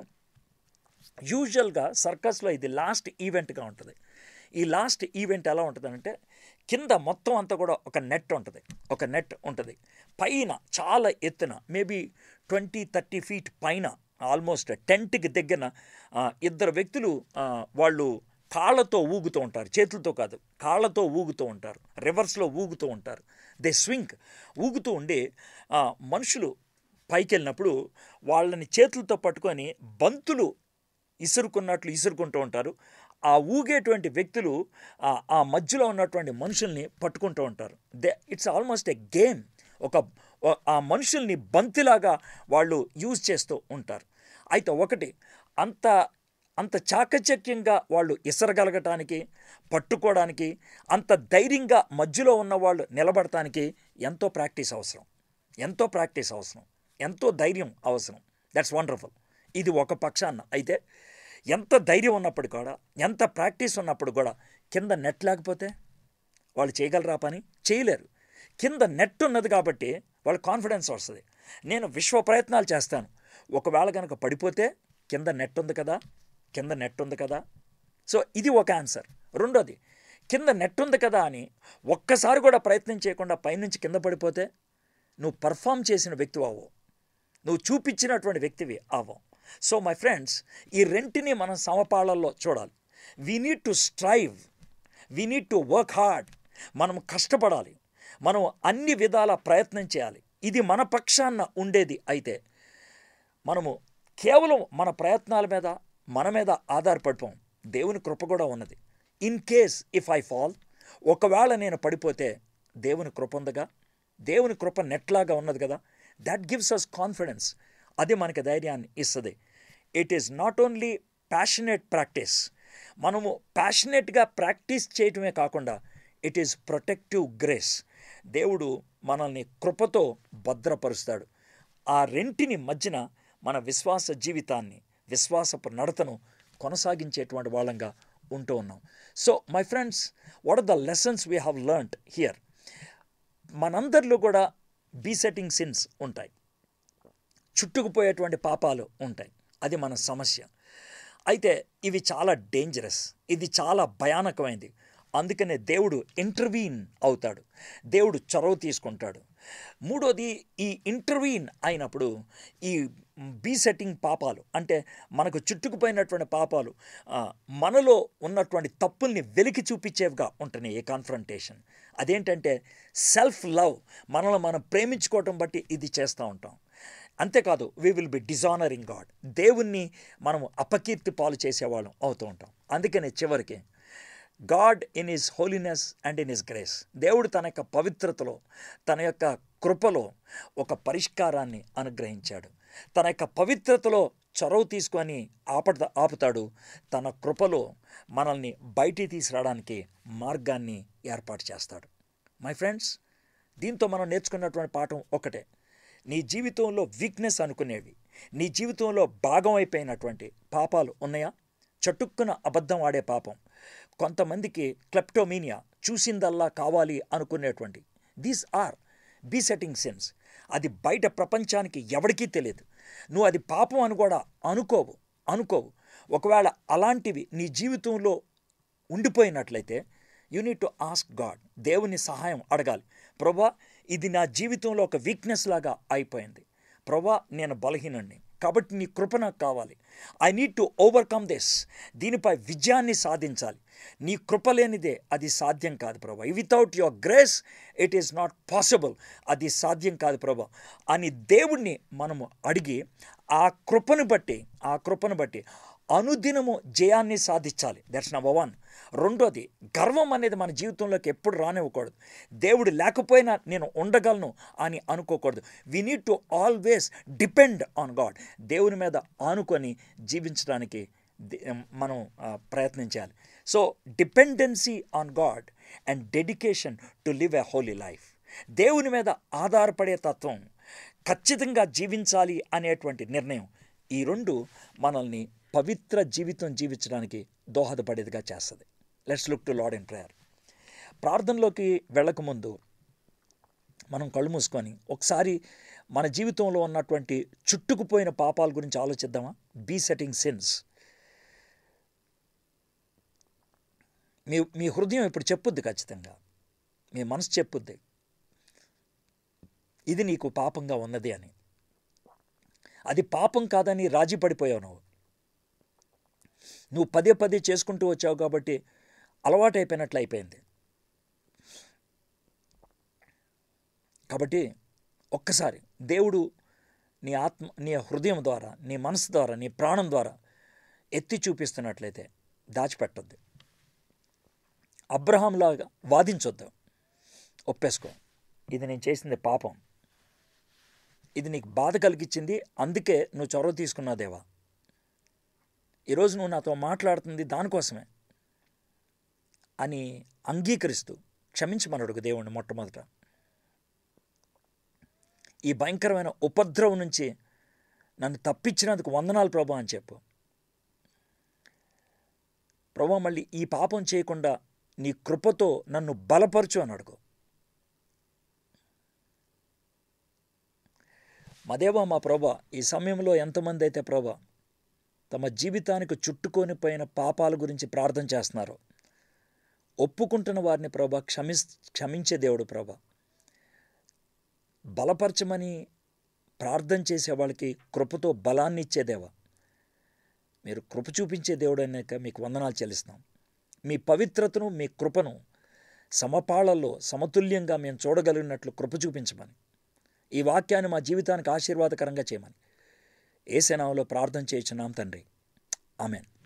యూజువల్గా సర్కస్లో ఇది లాస్ట్ ఈవెంట్గా ఉంటుంది ఈ లాస్ట్ ఈవెంట్ ఎలా ఉంటుందంటే కింద మొత్తం అంతా కూడా ఒక నెట్ ఉంటుంది ఒక నెట్ ఉంటుంది పైన చాలా ఎత్తున మేబీ ట్వంటీ థర్టీ ఫీట్ పైన ఆల్మోస్ట్ టెంట్కి దగ్గర ఆ, ఇద్దరు వ్యక్తులు ఆ, వాళ్ళు కాళ్ళతో ఊగుతూ ఉంటారు చేతులతో కాదు కాళ్ళతో ఊగుతూ ఉంటారు రివర్స్లో ఊగుతూ ఉంటారు దే స్వింగ్ ఊగుతూ ఉండి ఆ, మనుషులు పైకి వెళ్ళినప్పుడు వాళ్ళని చేతులతో పట్టుకొని బంతులు ఇసురుకున్నట్లు ఇసురుకుంటూ ఉంటారు ఆ ఊగేటువంటి వ్యక్తులు ఆ ఆ మధ్యలో ఉన్నటువంటి మనుషుల్ని పట్టుకుంటూ ఉంటారు they it's almost a game ఒక ఓ- ఆ మనుషుల్ని బంతిలాగా వాళ్ళు యూజ్ చేస్తూ ఉంటారు అయితే ఒకటి అంత అంత చాకచక్యంగా వాళ్ళు ఇసరగలగటానికి పట్టుకోవడానికి అంత ధైర్యంగా మధ్యలో ఉన్న వాళ్ళు నిలబడటానికి ఎంతో ప్రాక్టీస్ అవసరం ఎంతో ప్రాక్టీస్ అవసరం ఎంతో ధైర్యం అవసరం దట్స్ వండర్ఫుల్ ఇది ఒక పక్షాన అయితే ఎంత ధైర్యం ఉన్నప్పుడు కూడా ఎంత ప్రాక్టీస్ ఉన్నప్పుడు కూడా కింద నెట్ లేకపోతే వాళ్ళు చేయగలరా పని చేయలేరు కింద నెట్ ఉన్నది కాబట్టి వాళ్ళ కాన్ఫిడెన్స్ వస్తుంది నేను విశ్వ ప్రయత్నాలు చేస్తాను ఒకవేళ కనుక పడిపోతే కింద నెట్ ఉంది కదా కింద నెట్ ఉంది కదా సో ఇది ఒక ఆన్సర్ రెండోది కింద నెట్ ఉంది కదా అని ఒక్కసారి కూడా ప్రయత్నం చేయకుండా పైనుంచి కింద పడిపోతే నువ్వు పర్ఫామ్ చేసిన వ్యక్తి అవ్వవు నువ్వు చూపించినటువంటి వ్యక్తివి అవ్వం సో మై ఫ్రెండ్స్ ఈ రెంటిని మనం సమపాళల్లో చూడాలి we need to strive we need to work hard మనం కష్టపడాలి మనం అన్ని విధాల ప్రయత్నం చేయాలి ఇది మన పక్షాన ఉండేది అయితే మనము కేవలం మన ప్రయత్నాల మీద మన మీద ఆధారపడిపోం దేవుని కృప కూడా ఉన్నది in case if I fall ఒకవేళ నేను పడిపోతే దేవుని కృప ఉందగా దేవుని కృప నెట్లాగా ఉన్నది కదా దట్ గివ్స్ అస్ కాన్ఫిడెన్స్ అది మనకి ధైర్యాన్ని ఇస్తుంది it is not only passionate practice మనము ప్యాషనేట్గా ప్రాక్టీస్ చేయటమే కాకుండా ఇట్ ఈస్ ప్రొటెక్టివ్ గ్రేస్ దేవుడు మనల్ని కృపతో భద్రపరుస్తాడు ఆ రెంటిని మధ్యన మన విశ్వాస జీవితాన్ని విశ్వాసపు నడతను కొనసాగించేటువంటి వాళ్ళంగా ఉంటూ ఉన్నాం so my friends what are the lessons we have learned here మనందరిలో కూడా బీసెటింగ్ సిన్స్ ఉంటాయి చుట్టుకుపోయేటువంటి పాపాలు ఉంటాయి అది మన సమస్య అయితే ఇవి చాలా డేంజరస్ ఇది చాలా భయానకమైంది అందుకనే దేవుడు ఇంటర్వీన్ అవుతాడు దేవుడు చొరవ తీసుకుంటాడు మూడోది ఈ ఇంటర్వీన్ అయినప్పుడు ఈ బీసెట్టింగ్ పాపాలు అంటే మనకు చుట్టుకుపోయినటువంటి పాపాలు ఆ, మనలో ఉన్నటువంటి తప్పుల్ని వెలికి చూపించేవిగా ఉంటున్నాయి ఈ కాన్ఫ్రంటేషన్ అదేంటంటే సెల్ఫ్ లవ్ మనల్ని మనం ప్రేమించుకోవటం బట్టి ఇది చేస్తూ ఉంటాం అంతేకాదు we will be dishonouring God దేవుణ్ణి మనము అపకీర్తి పాలు చేసేవాళ్ళం అవుతూ ఉంటాం అందుకనే చివరికి God in his holiness and in his grace దేవుడు తన యొక్క పవిత్రతలో తన యొక్క కృపలో ఒక పరిష్కారాన్ని అనుగ్రహించాడు తన యొక్క పవిత్రతలో చొరవ తీసుకొని ఆపడ ఆపుతాడు తన కృపలో మనల్ని బయటికి తీసుకురావడానికి మార్గాన్ని ఏర్పాటు చేస్తాడు మై ఫ్రెండ్స్ దీంతో మనం నేర్చుకున్నటువంటి పాఠం ఒకటే నీ జీవితంలో వీక్నెస్ అనుకునేవి నీ జీవితంలో భాగం అయిపోయినటువంటి పాపాలు ఉన్నాయా చటుక్కున అబద్ధం ఆడే పాపం కొంతమందికి క్లెప్టోమీనియా చూసిందల్లా కావాలి అనుకునేటువంటి దీస్ ఆర్ బీసెటింగ్ సెన్స్ అది బయట ప్రపంచానికి ఎవరికీ తెలియదు నువ్వు అది పాపం అని కూడా అనుకోవు అనుకోవు ఒకవేళ అలాంటివి నీ జీవితంలో ఉండిపోయినట్లయితే you need to ask God దేవుని సహాయం అడగాలి ప్రభా ఇది నా జీవితంలో ఒక వీక్నెస్ లాగా అయిపోయింది ప్రభా నేను బలహీనండి కాబట్టి నీ కృప నాకు కావాలి I need to overcome this దీనిపై విజయాన్ని సాధించాలి నీ కృప లేనిదే అది సాధ్యం కాదు ప్రభా without your grace it is not possible అది సాధ్యం కాదు ప్రభా అని దేవుణ్ణి మనము అడిగి ఆ కృపను బట్టి ఆ కృపను బట్టి అనుదినము జయాన్ని సాధించాలి దట్స్ నెంబర్ వన్ రెండోది గర్వం అనేది మన జీవితంలోకి ఎప్పుడు రానివ్వకూడదు దేవుడు లేకపోయినా నేను ఉండగలను అని అనుకోకూడదు we need to always depend on God దేవుని మీద ఆనుకొని జీవించడానికి దే- మనం ఆ, ప్రయత్నించాలి so dependency on God and dedication to live a holy life దేవుని మీద ఆధారపడే తత్వం ఖచ్చితంగా జీవించాలి అనేటువంటి నిర్ణయం ఈ రెండు మనల్ని పవిత్ర జీవితం జీవించడానికి దోహదపడేదిగా చేస్తుంది let's look to Lord in prayer ప్రార్థనలోకి వెళ్ళకముందు మనం కళ్ళు మూసుకొని ఒకసారి మన జీవితంలో ఉన్నటువంటి చుట్టుకుపోయిన పాపాల గురించి ఆలోచిద్దామా బీ సెట్టింగ్ సిన్స్ మీ మీ హృదయం ఇప్పుడు చెప్పుద్ది ఖచ్చితంగా మీ మనసు చెప్పుద్ది ఇది నీకు పాపంగా ఉన్నది అని అది పాపం కాదని రాజీ పడిపోయావు నువ్వు నువ్వు పదే పదే చేసుకుంటూ వచ్చావు కాబట్టి అలవాటైపోయినట్లు అయిపోయింది కాబట్టి ఒక్కసారి దేవుడు నీ ఆత్మ నీ హృదయం ద్వారా నీ మనసు ద్వారా నీ ప్రాణం ద్వారా ఎత్తి చూపిస్తున్నట్లయితే దాచిపెట్టొద్దు అబ్రహాంలాగా వాదించొద్దు ఒప్పేసుకో ఇది నేను చేసింది పాపం ఇది నీకు బాధ కలిగించింది అందుకే నువ్వు చొరవ తీసుకున్నావు దేవా ఈరోజు నువ్వు నాతో మాట్లాడుతుంది దానికోసమే అని అంగీకరిస్తూ క్షమించమనడుగు దేవుణ్ణి మొట్టమొదట ఈ భయంకరమైన ఉపద్రవం నుంచి నన్ను తప్పించినందుకు వందనాలు ప్రభా అని చెప్పు ప్రభా మళ్ళీ ఈ పాపం చేయకుండా నీ కృపతో నన్ను బలపరచు అని అడుగు మా దేవా మా ప్రభా ఈ సమయంలో ఎంతమంది అయితే ప్రభా తమ జీవితానికి చుట్టుకొని పోయిన పాపాల గురించి ప్రార్థన చేస్తున్నారు ఒప్పుకుంటున్న వారిని ప్రభా క్షమిస్ క్షమించే దేవుడు ప్రభా బలపరచమని ప్రార్థన చేసే వాళ్ళకి కృపతో బలాన్ని ఇచ్చే దేవా మీరు కృప చూపించే దేవుడు అనేక మీకు వందనాలు చెల్లిస్తున్నాం మీ పవిత్రతను మీ కృపను సమపాళల్లో సమతుల్యంగా మేము చూడగలిగినట్లు కృప చూపించమని ఈ వాక్యాన్ని మా జీవితానికి ఆశీర్వాదకరంగా చేయమని ఏసేనామలో ప్రార్థన చేయించున్నాం తండ్రి ఆమెన్